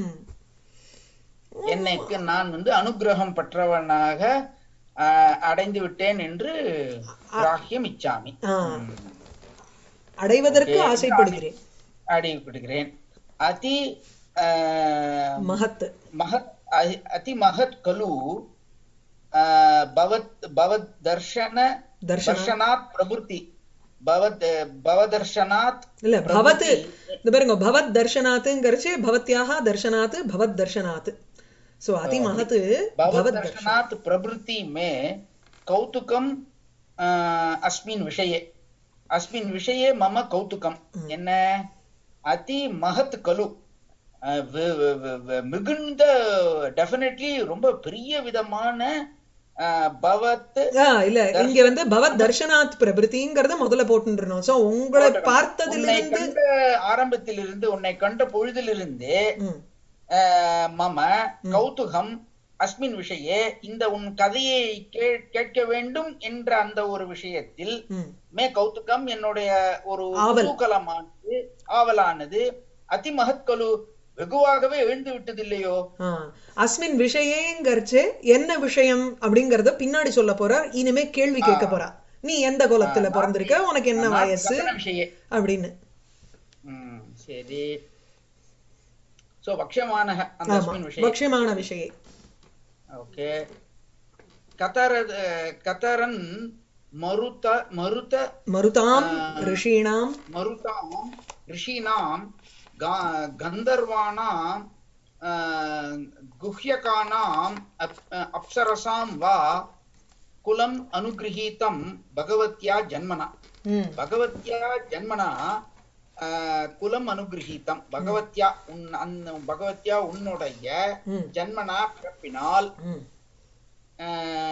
என்னைக்கு நான் வந்து அனுகிரகம் பெற்றவனாக அ, அடைந்து விட்டேன் என்று கிராஹ்யம் இச்சாமி ஆ, அடைவதற்கு Okay. ஆசைப்படுகிறேன் அடைவிடுகிறேன் அதி அ, மகத் महत् अ- अतिमहत् खलु अ, भवत् भवद्दर्शन தர்ஷன दर्शनात् प्रभृति भवद् भवदर्शनात् இல்ல பவத் இந்த பாருங்க பவத் தர்ஷனாத்துங்கிறச்சு பவத்யாக தர்ஷனாத் பவத் தர்ஷனாத் சோ அதி மகத் பவத் தர்ஷனாத் भवदर्शनात् प्रभृति मे कौतुकम् अ, अस्मिन् विषये अस्मिन् विषये मम कौतुकम् என்ன அதி மகத் கலு அஹ் வி- வி- வி- வி- மிகுந்த டெஃபினெட்லி ரொம்ப பெரிய விதமான அஹ், பவத் ஆ, இல்ல இங்க வந்து பவத் தர்ஷனாத் பிரபிருத்திங்கிறத முதல்ல போட்டுருந்தோம் சோ உங்களை உன்னை பார்த்ததிலிருந்து கண்ட ஆரம்பத்திலிருந்து உன்னை கண்ட பொழுதிலிருந்து ம், அஹ், மம கௌதுகம் அஸ்மின் விஷயே இந்த உன் கதையை கே- கேட்க வேண்டும் என்ற அந்த ஒரு விஷயத்தில் ம். மே கௌதுகம் என்னுடைய ஒரு ஆவல். குதூகலமானது ஆவலானது அதிமகத்கலு வெகுவாகவே எழுந்து விட்டதில்லையோ ஆ, அஸ்மின் விஷயேங்கரிச்சு என்ன விஷயம் அப்படிங்கறத பின்னாடி சொல்ல போறா இனிமே கேள்வி கேட்க போறா நீ எந்த குலத்துல பிறந்திருக்க உனக்கு என்ன நான் வயசு கதன விஷயே அப்படின்னு ம், சரி சோ வக்ஷமானः அந்த ஆமா அஸ்மின் விஷயே பக்ஷ்யமான விஷயே ஓகே கதர கதரன் மருத மருத மருதாம் ரிஷீணாம் மருதாம் ரிஷீனாம் கா- கந்தர்வாணாம் ஆ, குஹ்யகானாம் அப்- அப்சரசாம் வா குலம் அனுகிரகீதம் பகவத்யா ஜன்மனா ம், பகவத்யா ஜன்மனா ஆ, குலம் அனுகிரகீதம் பகவத்யா உன் அந்த பகவத்யா உன்னுடைய ம், ஜன்மனா பிறப்பினால் ம். ஆ,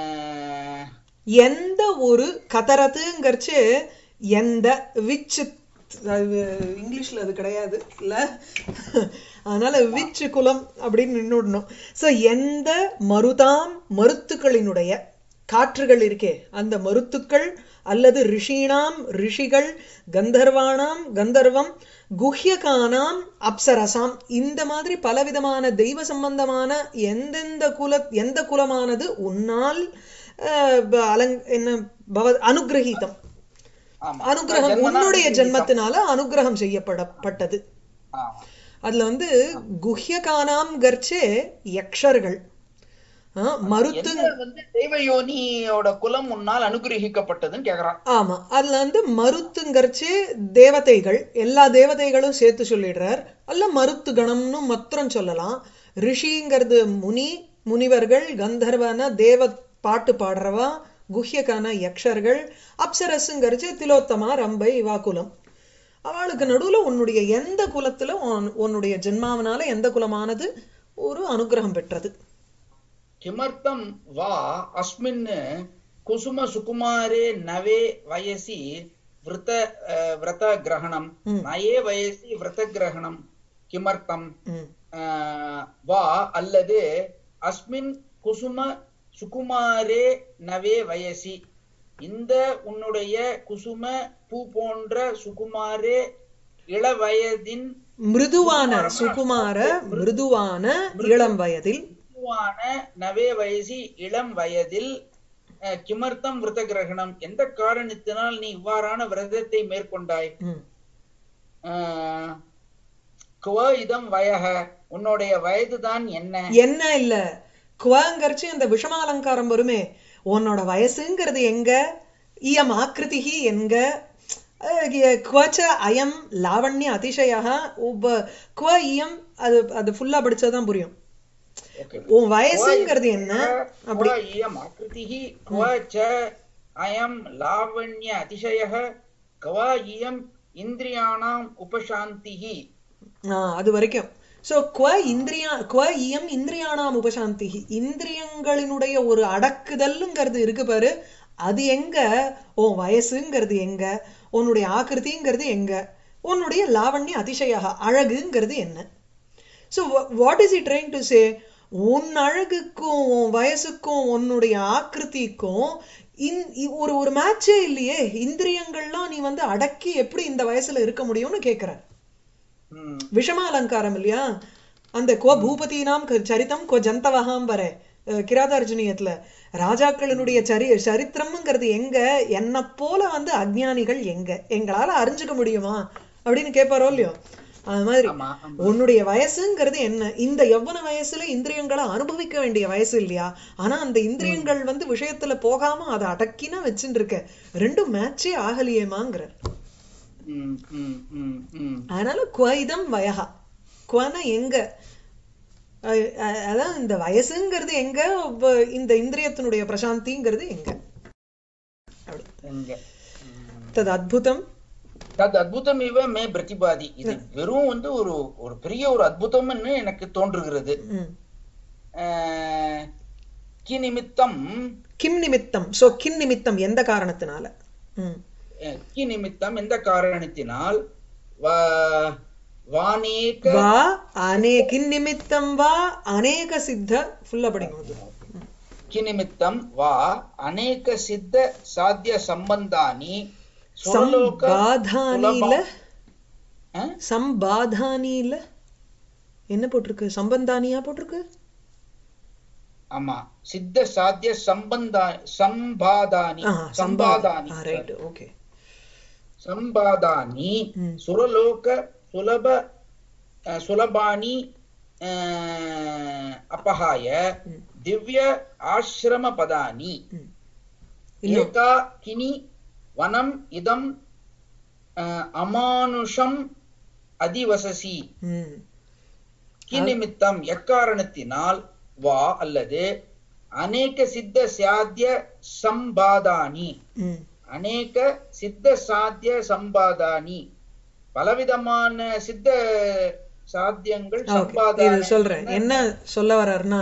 எந்த ஒரு கதரத்துங்கிறச்சு எந்த விச் அது இங்கிலீஷ்ல அது கிடையாது இல்ல அதனால விச் குலம் அப்படின்னு நின்னுடணும் சோ எந்த மருதாம் மருத்துக்களினுடைய காற்றுகள் இருக்கே அந்த மருத்துக்கள் அல்லது ரிஷீணாம் ரிஷிகள் கந்தர்வானாம் கந்தர்வம் குஹ்யகானாம் அப்சரசாம் இந்த மாதிரி பலவிதமான தெய்வ சம்பந்தமான எந்தெந்த குல எந்த குலமானது உன்னால் அஹ், ப- அலங் என்ன பவ அனுகிரகீதம் ஆமா அனுகிரகம் ஜன்மனா உன்னுடைய அனுகிரகீதம். ஜென்மத்தினால அனுகிரகம் செய்யப்படப்பட்டது ஆமா அதுல வந்து குஹ்யகானாம் கர்ச்சே யக்ஷர்கள் ஆ, மருத்து என்ன வந்து தெய்வயோனியோட குலம் முன்னால் அனுகிரகிக்கப்பட்டதுன்னு கேக்குறான் ஆமா அதுல வந்து மருத்துங்கரிச்சு தேவதைகள் எல்லா தேவதைகளும் சேர்த்து சொல்லிடுறார் அல்ல மருத்து கணம்னு மாத்திரம் சொல்லலாம் ரிஷிங்கிறது முனி முனிவர்கள் கந்தர்வன தேவ பாட்டு பாடுறவா குஹ்யக்கான யக்ஷர்கள் அப்சரஸுங்கரிச்சு திலோத்தமா ரம்பை இவா குலம் அவளுக்கு நடுவுல உன்னுடைய எந்த குலத்துல உன்- உன்னுடைய ஜென்மாவனால எந்த குலமானது ஒரு அனுகிரகம் பெற்றது किमर्थं वा अस्मिन् कुसुमसुकुमारे नवे वयसि व्रत अ, व्रतग्रहणं ம். नये वयसि व्रतग्रहणं किमर्थं ம் अ, वा அல்லது அஸ்மின் குசும சுகுமாரே நவே வயசி இந்த உன்னுடைய குசும பூ போன்ற சுகுமாரே இளவயதின் மிருதுவான சுகுமார மிருதுவான இளம் வயதில் பூவான நவே வயசி இளம் வயதில் அஹ், கிமர்த்தம் விரத கிரகணம் எந்த காரணத்தினால் நீ இவ்வாறான விரதத்தை மேற்கொண்டாய் ம் அஹ், குவ இதம் வயக உன்னுடைய வயதுதான் என்ன என்ன இல்ல குவாங்கரிச்சு அந்த விஷமாலங்காரம் வருமே உன்னோட வயசுங்கிறது எங்க இயம் ஆக்கிருதிகி எங்க அஹ் இ- குவச்ச அயம் லாவண்ய அதிசயா உப குவ இயம் அது அது ஃபுல்லா படிச்சாதான் புரியும் Okay. உன் வயசுங்கிறது என்ன क्व इयम् आकृतिः क्व च अयं लावण्य अतिशयः क्व इयम् इन्द्रियाणाम् उपशान्तिः ஆஹ் அது வரைக்கும் சோ குவ இந்திரியா குவ இயம் இந்திரியானாம் உபசாந்தி இந்திரியங்களினுடைய ஒரு அடக்குதல்ங்கிறது இருக்கு பாரு அது எங்க உன் வயசுங்கிறது எங்க உன்னுடைய ஆக்கிருதிங்கிறது எங்க உன்னுடைய லாவண்ய அதிசயா அழகுங்கிறது என்ன so what is he trying to say உன் அழகுக்கும் உன் வயசுக்கும் உன்னுடைய ஆக்கிருதிக்கும் இன் இ- ஒரு ஒரு மேட்சே இல்லையே இந்திரியங்கள்லாம் நீ வந்து அடக்கி எப்படி இந்த வயசுல இருக்க முடியும்னு கேக்குற ம், விஷம அலங்காரம் இல்லையா அந்த கோ பூபதினாம் க- சரிதம் கோ ஜந்தவகாம் வர அஹ், கிராதார்ஜுனியத்துல ராஜாக்களினுடைய சரி சரித்திரம்ங்கிறது எங்க என்ன போல வந்து அஜ்ஞானிகள் எங்க எங்களால அறிஞ்சுக்க முடியுமா அப்படின்னு கேட்பாரோ இல்லையோ அது மாதிரி ஆமா ஆமா. உன்னுடைய வயசுங்கிறது என்ன இந்த யவ்வன வயசுல இந்திரியங்களை அனுபவிக்க வேண்டிய வயசு இல்லையா ஆனா அந்த இந்திரியங்கள் வந்து விஷயத்துல போகாம அதை அடக்கினா வச்சுட்டு இருக்க ரெண்டும் மேட்சே ஆகலையேமாங்கிற ம், ம், ம், ம். அதனால குவைதம் வயகா குவனா எங்க அஹ் அஹ் அதான் இந்த வயசுங்கிறது எங்க வ- இந்த இந்திரியத்தினுடைய பிரசாந்திங்கிறது எங்க அப்படி. எங்க? ம். தது அத்புதம் தத் அத்புதமிவ மே பிரதிபாதி இது வெறும் வந்து ஒரு ஒரு பெரிய ஒரு அத்புதம்னு எனக்கு தோன்றுகிறது ம். அஹ், கிநிமித்தம் கிம் நிமித்தம் சோ கிம் நிமித்தம் எந்த காரணத்தினால ம் அஹ், கிநிமித்தம் எந்த காரணத்தினால் வா- வானேக வா அனே கிம் நிமித்தம் வா அநேக சித்த ஃபுல்லா படிங்க அது. கிநிமித்தம் வா அநேக சித்த சாத்திய சம்பந்தானி சுரலோக சம்பாதானில அஹ்? சம்பாதானில என்ன போட்டிருக்கு சம்பந்தானியா போட்டிருக்கு ஆமா சித்த சாத்திய சம்பந்தா சம்பாதானி ஆ சம்பாதானி ரைட் ஓகே சம்பாதானி ம். சுரலோக சுலப அஹ், சுலபானி அஹ், அபகாய ம். திவ்ய ஆசிரம பதானி ம். இன்னும் ஏகா கினி வனம் இதம் அஹ், அமானுஷம் அதிவசசி ம் கிநிமித்தம் எக்காரணத்தினால் வா அல்லது அநேக சித்த சாத்திய சம்பாதானி ம் அநேக சித்த சாத்திய சம்பாதானி பலவிதமான சித்த சாத்தியங்கள் ஓகே இது சம்பாதான சொல்றேன் என்ன சொல்ல வர்றாருன்னா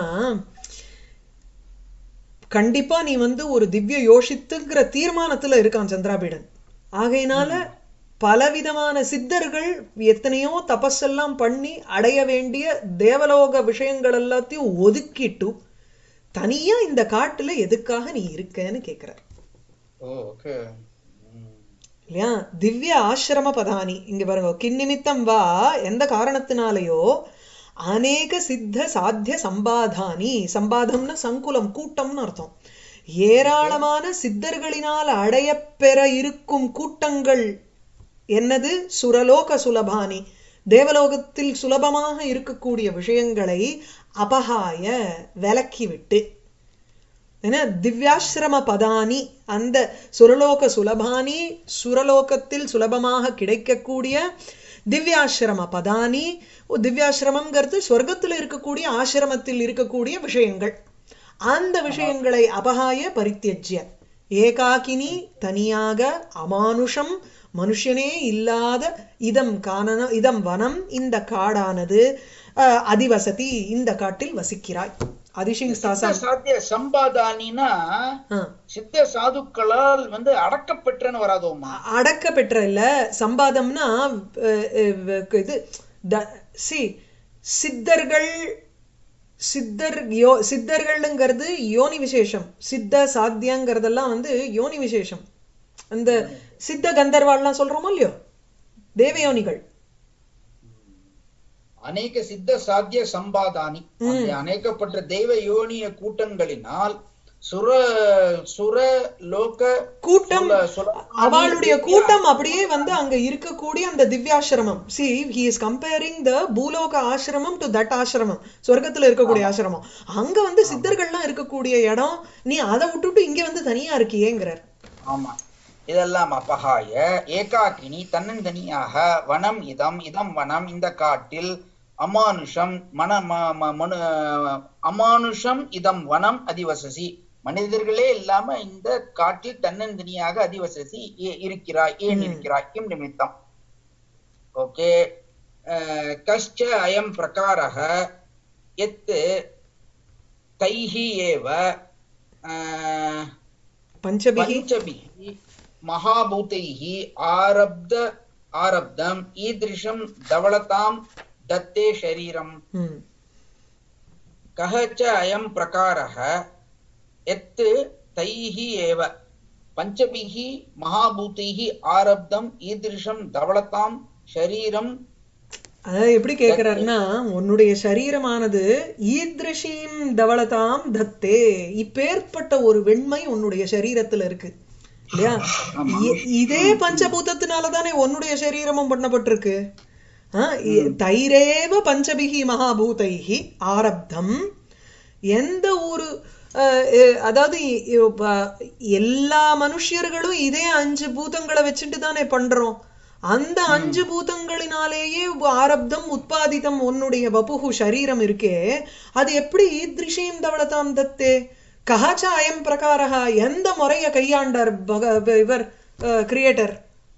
கண்டிப்பா நீ வந்து ஒரு திவ்ய யோசித்துங்கிற தீர்மானத்துல இருக்கான் சந்திராபீடன் ஆகையினால பலவிதமான சித்தர்கள் எத்தனையோ தபஸெல்லாம் பண்ணி அடைய வேண்டிய தேவலோக விஷயங்கள் எல்லாத்தையும் ஒதுக்கிட்டு தனியா இந்த காட்டுல எதுக்காக நீ இருக்கன்னு கேக்குறார் ஓ ஓகே இல்லையா திவ்ய ஆசிரம பதானி இங்க பாருங்க கிண்ணிமித்தம் வா எந்த காரணத்தினாலேயோ அநேக சித்த சாத்திய சம்பாதானி சம்பாதம்னா சங்குலம் கூட்டம்னு அர்த்தம் ஏராளமான சித்தர்களினால் அடையப்பெற இருக்கும் கூட்டங்கள் என்னது சுரலோக சுலபானி தேவலோகத்தில் சுலபமாக இருக்கக்கூடிய விஷயங்களை அபகாய விலக்கிவிட்டு ஏன்னா திவ்யாசிரம பதானி அந்த சுரலோக சுலபானி சுரலோகத்தில் சுலபமாக கிடைக்கக்கூடிய திவ்யாசிரம பதானி ஓ, திவ்யாசிரமம்ங்கிறது சொர்க்கத்தில் இருக்கக்கூடிய ஆசிரமத்தில் இருக்கக்கூடிய விஷயங்கள் அந்த விஷயங்களை அபகாய பரித்தியஜ்ய ஏகாக்கினி தனியாக அமானுஷம் மனுஷனே இல்லாத இதம் காணன இதம் வனம் இந்த காடானது அஹ், அதிவசதி இந்த காட்டில் வசிக்கிறாய் அதிஷிங் சித்த சாசா சாத்திய சம்பாதானினா ஆ. சித்த சாதுக்களால் வந்து அடக்கப்பெற்றன்னு வராதோமா அடக்க பெற்ற இல்ல சம்பாதம்னா அஹ், அஹ், இது சி சித்தர்கள் சித்தர் யோ சித்தர்கள்ங்கிறது யோனி விசேஷம் சித்த சாத்தியங்கிறதெல்லாம் வந்து யோனி விசேஷம் அந்த சித்த கந்தர்வாள்லாம் சொல்றோமோ இல்லையோ தேவயோனிகள் அநேக சித்த சாத்திய சம்பாதானி அந்த அநேகப்பட்ட தெய்வ யோனிய கூட்டங்களினால் சுர சுர லோக கூட்டம் சுல- சுல- அவளுடைய கூட்டம் அப்படியே வந்து அங்க இருக்கக்கூடிய அந்த திவ்யாசிரமம் see he is comparing the பூலோக ஆசிரமம் டு தட் ஆசிரமம் சொர்க்கத்துல இருக்கக்கூடிய ஆசிரமம் அங்க வந்து சித்தர்கள்லாம் இருக்கக்கூடிய இடம் நீ அதை விட்டுட்டு இங்க வந்து தனியா இருக்கியேங்கிறார் ஆமா இதெல்லாம் அபகாய ஏகாக்கினி தன்னந்தனியாக வனம் இதம் இதம் வனம் இந்த காட்டில் அமானுஷம் மன ம- ம- மனு அமானுஷம் இதம் வனம் அதிவசசி மனிதர்களே இல்லாம இந்த காட்டில் தன்னந்தனியாக அதிவசசி ஏ- இருக்கிறாய் ஏன் இருக்கிறாய் கிம் நிமித்தம் ஓகே கஷ்ட அயம் பிரகாரः எத் தைஹி ஏவ அஹ், பஞ்சபிகி पञ्चभिः महाभूतैः आरब्ध आरब्धम् ईदृशं धवलतां दत्ते शरीरम् ம் कः च अयं प्रकारः यत् तैः एव पञ्चभिः महाभूतैः आरब्धम् ईदृशं धवलतां शरीरं அதாவது எப்படி கேக்குறாருன்னா உன்னுடைய சரீரமானது ஈத்ரிஷீம் தவளதாம் தத்தே இப்பேற்பட்ட ஒரு வெண்மை உன்னுடைய சரீரத்துல இருக்கு இல்லையா இ- இதே பஞ்சபூதத்தினால தானே உன்னுடைய சரீரமும் பண்ணப்பட்டிருக்கு ஆ, இ- தைரேவ பஞ்சபிகி மகாபூதைஹி ஆரப்தம் எந்த ஒரு அஹ், அஹ், அதாவது இ- இ- ப- எல்லா மனுஷியர்களும் இதே அஞ்சு பூதங்களை வச்சுட்டு தானே பண்றோம் அந்த அஞ்சு பூதங்களினாலேயே ஆரப்தம் உத்பாதிதம் உன்னுடைய வபுகு சரீரம் இருக்கே அது எப்படி ஈத்ரிஷீம் தவளதாம் தத்தே கஹாச்ச அயம் பிரகாரா எந்த முறைய கையாண்டார் பக- இவர் கிரியேட்டர்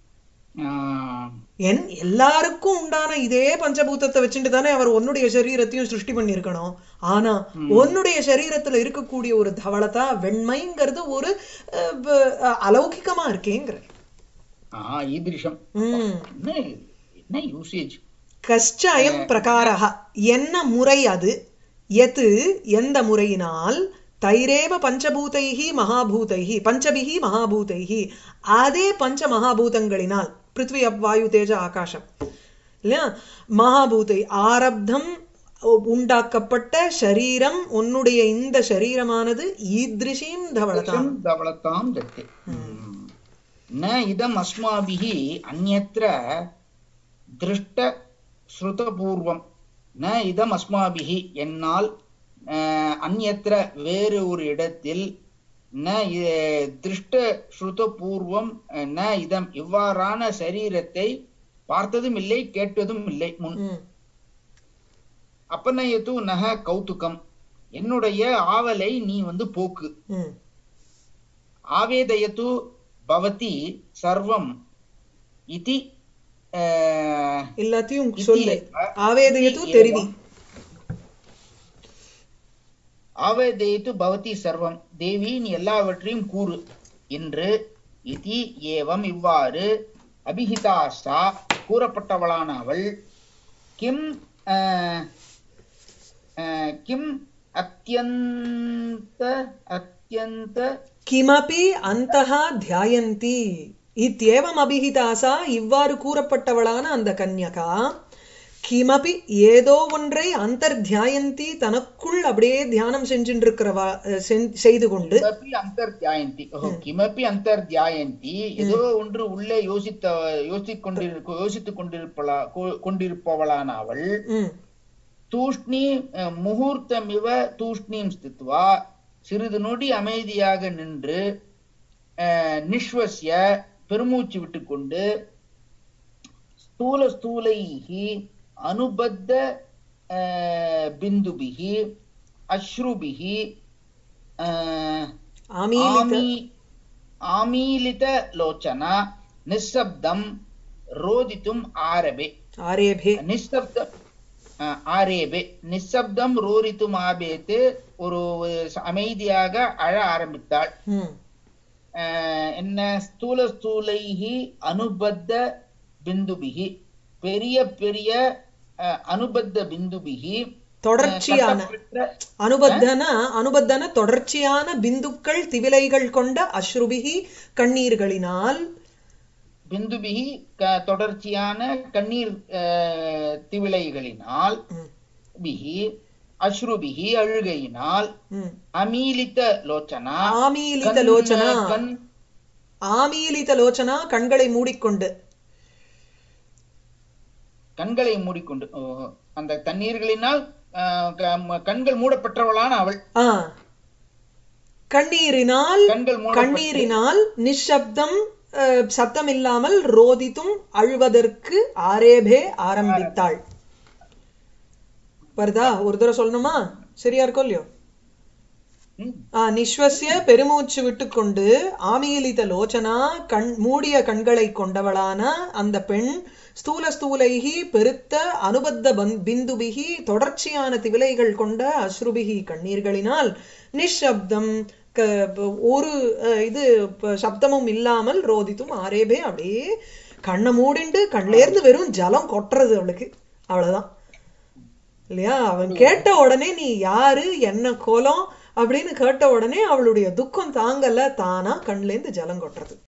ஆஹ், என் எல்லாருக்கும் உண்டான இதே பஞ்சபூதத்தை வச்சுட்டு தானே அவர் உன்னுடைய சரீரத்தையும் சிருஷ்டி பண்ணியிருக்கணும் ஆனா உன்னுடைய சரீரத்துல இருக்கக்கூடிய ஒரு தவளதா வெண்மைங்கிறது ஒரு அஹ், வ- அஹ், அலௌகிகமா இருக்கேங்கிற ஆஹ், ஈதृशம் உம் என்ன என்ன யூசேஜ் கஷ்ட அயம் பிரகாரः என்ன முறை அது எது எந்த முறையினால் தைரேவ பஞ்சபூதைஹி மகாபூதைஹி பஞ்சபிஹி மகாபூதைஹி அதே பஞ்ச மகாபூதங்களினால் பிருத்வி அப் வாயு தேஜ ஆகாசம் இல்லையா மகாபூதை ஆரப்தம் உண்டாக்கப்பட்ட சரீரம் உன்னுடைய இந்த சரீரமானது ஈத்ரிஷீம் தவளதாம் धवलतां दत्ते न इदम् अस्माभिः अन्यत्र दृष्टश्रुतपूर्वं न இதம் அஸ்மாபிஹி என்னால் அஹ், அந்யத்ர வேறு ஒரு இடத்தில் ந இ- திருஷ்ட ஸ்ருத பூர்வம் அஹ், ந இதம் இவ்வாறான சரீரத்தை பார்த்ததும் இல்லை கேட்டதும் இல்லை முன் ம் அப்பனயத்து நக கௌதுகம் என்னுடைய ஆவலை நீ வந்து போக்கு ம் आवेदयतु भवति सर्वम् इति अ, எல்லாத்தையும் इति சொல்லு एव- ஆவேதயத்து इति தெரிவி एवम् ஆவேதயத்து பவதி சர்வம் தேவி நீ எல்லாவற்றையும் கூறு என்று இதி ஏவம் இவ்வாறு அபிஹிதாஸ்தா கூறப்பட்டவளான அவள் கிம் அஹ், அஹ், கிம் அத்தியந்த அத்தியந்த கிமபி அந்தஹா தியாயந்தி இத்தியேவம் அபிஹிதாசா இவ்வாறு கூறப்பட்டவளான அந்த கன்யகா கிமபி ஏதோ ஒன்றை அந்தர்தியாயந்தி தனக்குள் அப்படியே தியானம் செஞ்சுட்டு இருக்கிறவா அஹ், செஞ்- செய்து கொண்டு கிமப்பி அந்தர்தியாயந்தி ஓஹோ கிமப்பி அந்தர்தியாயந்தி ஏதோ ஒன்று உள்ளே யோசித்த யோசித்துக் கொண்டிருக்க யோசித்துக் கொண்டிருப்பலா கொ- கொண்டிருப்பவளான அவள் ம், தூஷ்ணி அஹ், முகூர்த்தமிவ தூஷ்ணீம் ஸ்தித்வா சிறிது நொடி அமைதியாக நின்று அஹ், நிஷ்வசிய பெருமூச்சு விட்டுக்கொண்டு ஸ்தூல ஸ்தூலைஹி அனுபத்த அஹ், பிந்துபிஹி அஸ்ருபிஹி அஹ், ஆமீலித ஆமி ஆமீலித லோச்சன நிசப்தம் ரோதித்தும் ஆரபே ஆரேபே நிஸ்தப்த அஹ், ஆரேபே நிசப்தம் ரோரித்தும் ஆபேத்து ஒரு அமைதியாக அழ ஆரம்பித்தாள் ம் அஹ், என்ன ஸ்தூல ஸ்தூலைஹி அனுபத்த பிந்துபிகி பெரிய பெரிய அஹ், அனுபத்த பிந்துபிகி தொடர்ச்சியான கட்டப்பட்ட அனுபத்தன அனுபத்தன தொடர்ச்சியான பிந்துக்கள் திவிலைகள் கொண்ட அஸ்ருபிகி கண்ணீர்களினால் பிந்துபிகி க- தொடர்ச்சியான கண்ணீர் அஹ், திவிலைகளினால் ம், பிகி அஸ்ருபிகி அழுகையினால் ம். அமீலித்த லோச்சனா ஆமீலித கண்- லோச்சனா கண் ஆமீலித லோச்சனா கண்களை மூடிக்கொண்டு கண்களை மூடிக்கொண்டு ஓ, அந்த தண்ணீர்களினால் அஹ், க- கண்கள் மூடப்பட்டவளான அவள் ஆ கண்ணீரினால் கண்கள் மூட கண்ணீரினால் நிஷப்தம் அஹ், சத்தம் இல்லாமல் ரோதித்தும் அழுவதற்கு ஆரேபே ஆரம்பித்தாள் வருதா ஒரு தடவை சொல்லணுமா சரியா இருக்கோ இல்லையோ ம், ஆ, நிஸ்வசிய பெருமூச்சு விட்டுக்கொண்டு ஆமீலித லோச்சனா கண் மூடிய கண்களை கொண்டவளான அந்த பெண் ஸ்தூல ஸ்தூலைகி பெருத்த அனுபத்த பந்- பிந்துபிகி தொடர்ச்சியான திவிலைகள் கொண்ட அஸ்ருபிகி கண்ணீர்களினால் நிஷப்தம் க- ப- ஒரு அஹ், இது ப- சப்தமும் இல்லாமல் ரோதித்தும் ஆரேபே அப்படியே கண்ணை மூடிண்டு கண்ல இருந்து வெறும் ஜலம் கொட்டுறது அவளுக்கு அவ்வளவுதான் இல்லையா அவன் கேட்ட உடனே நீ யாரு என்ன கோலம் அப்படின்னு கேட்ட உடனே அவளுடைய துக்கம் தாங்கல தானா கண்ல இருந்து ஜலம் கொட்டுறது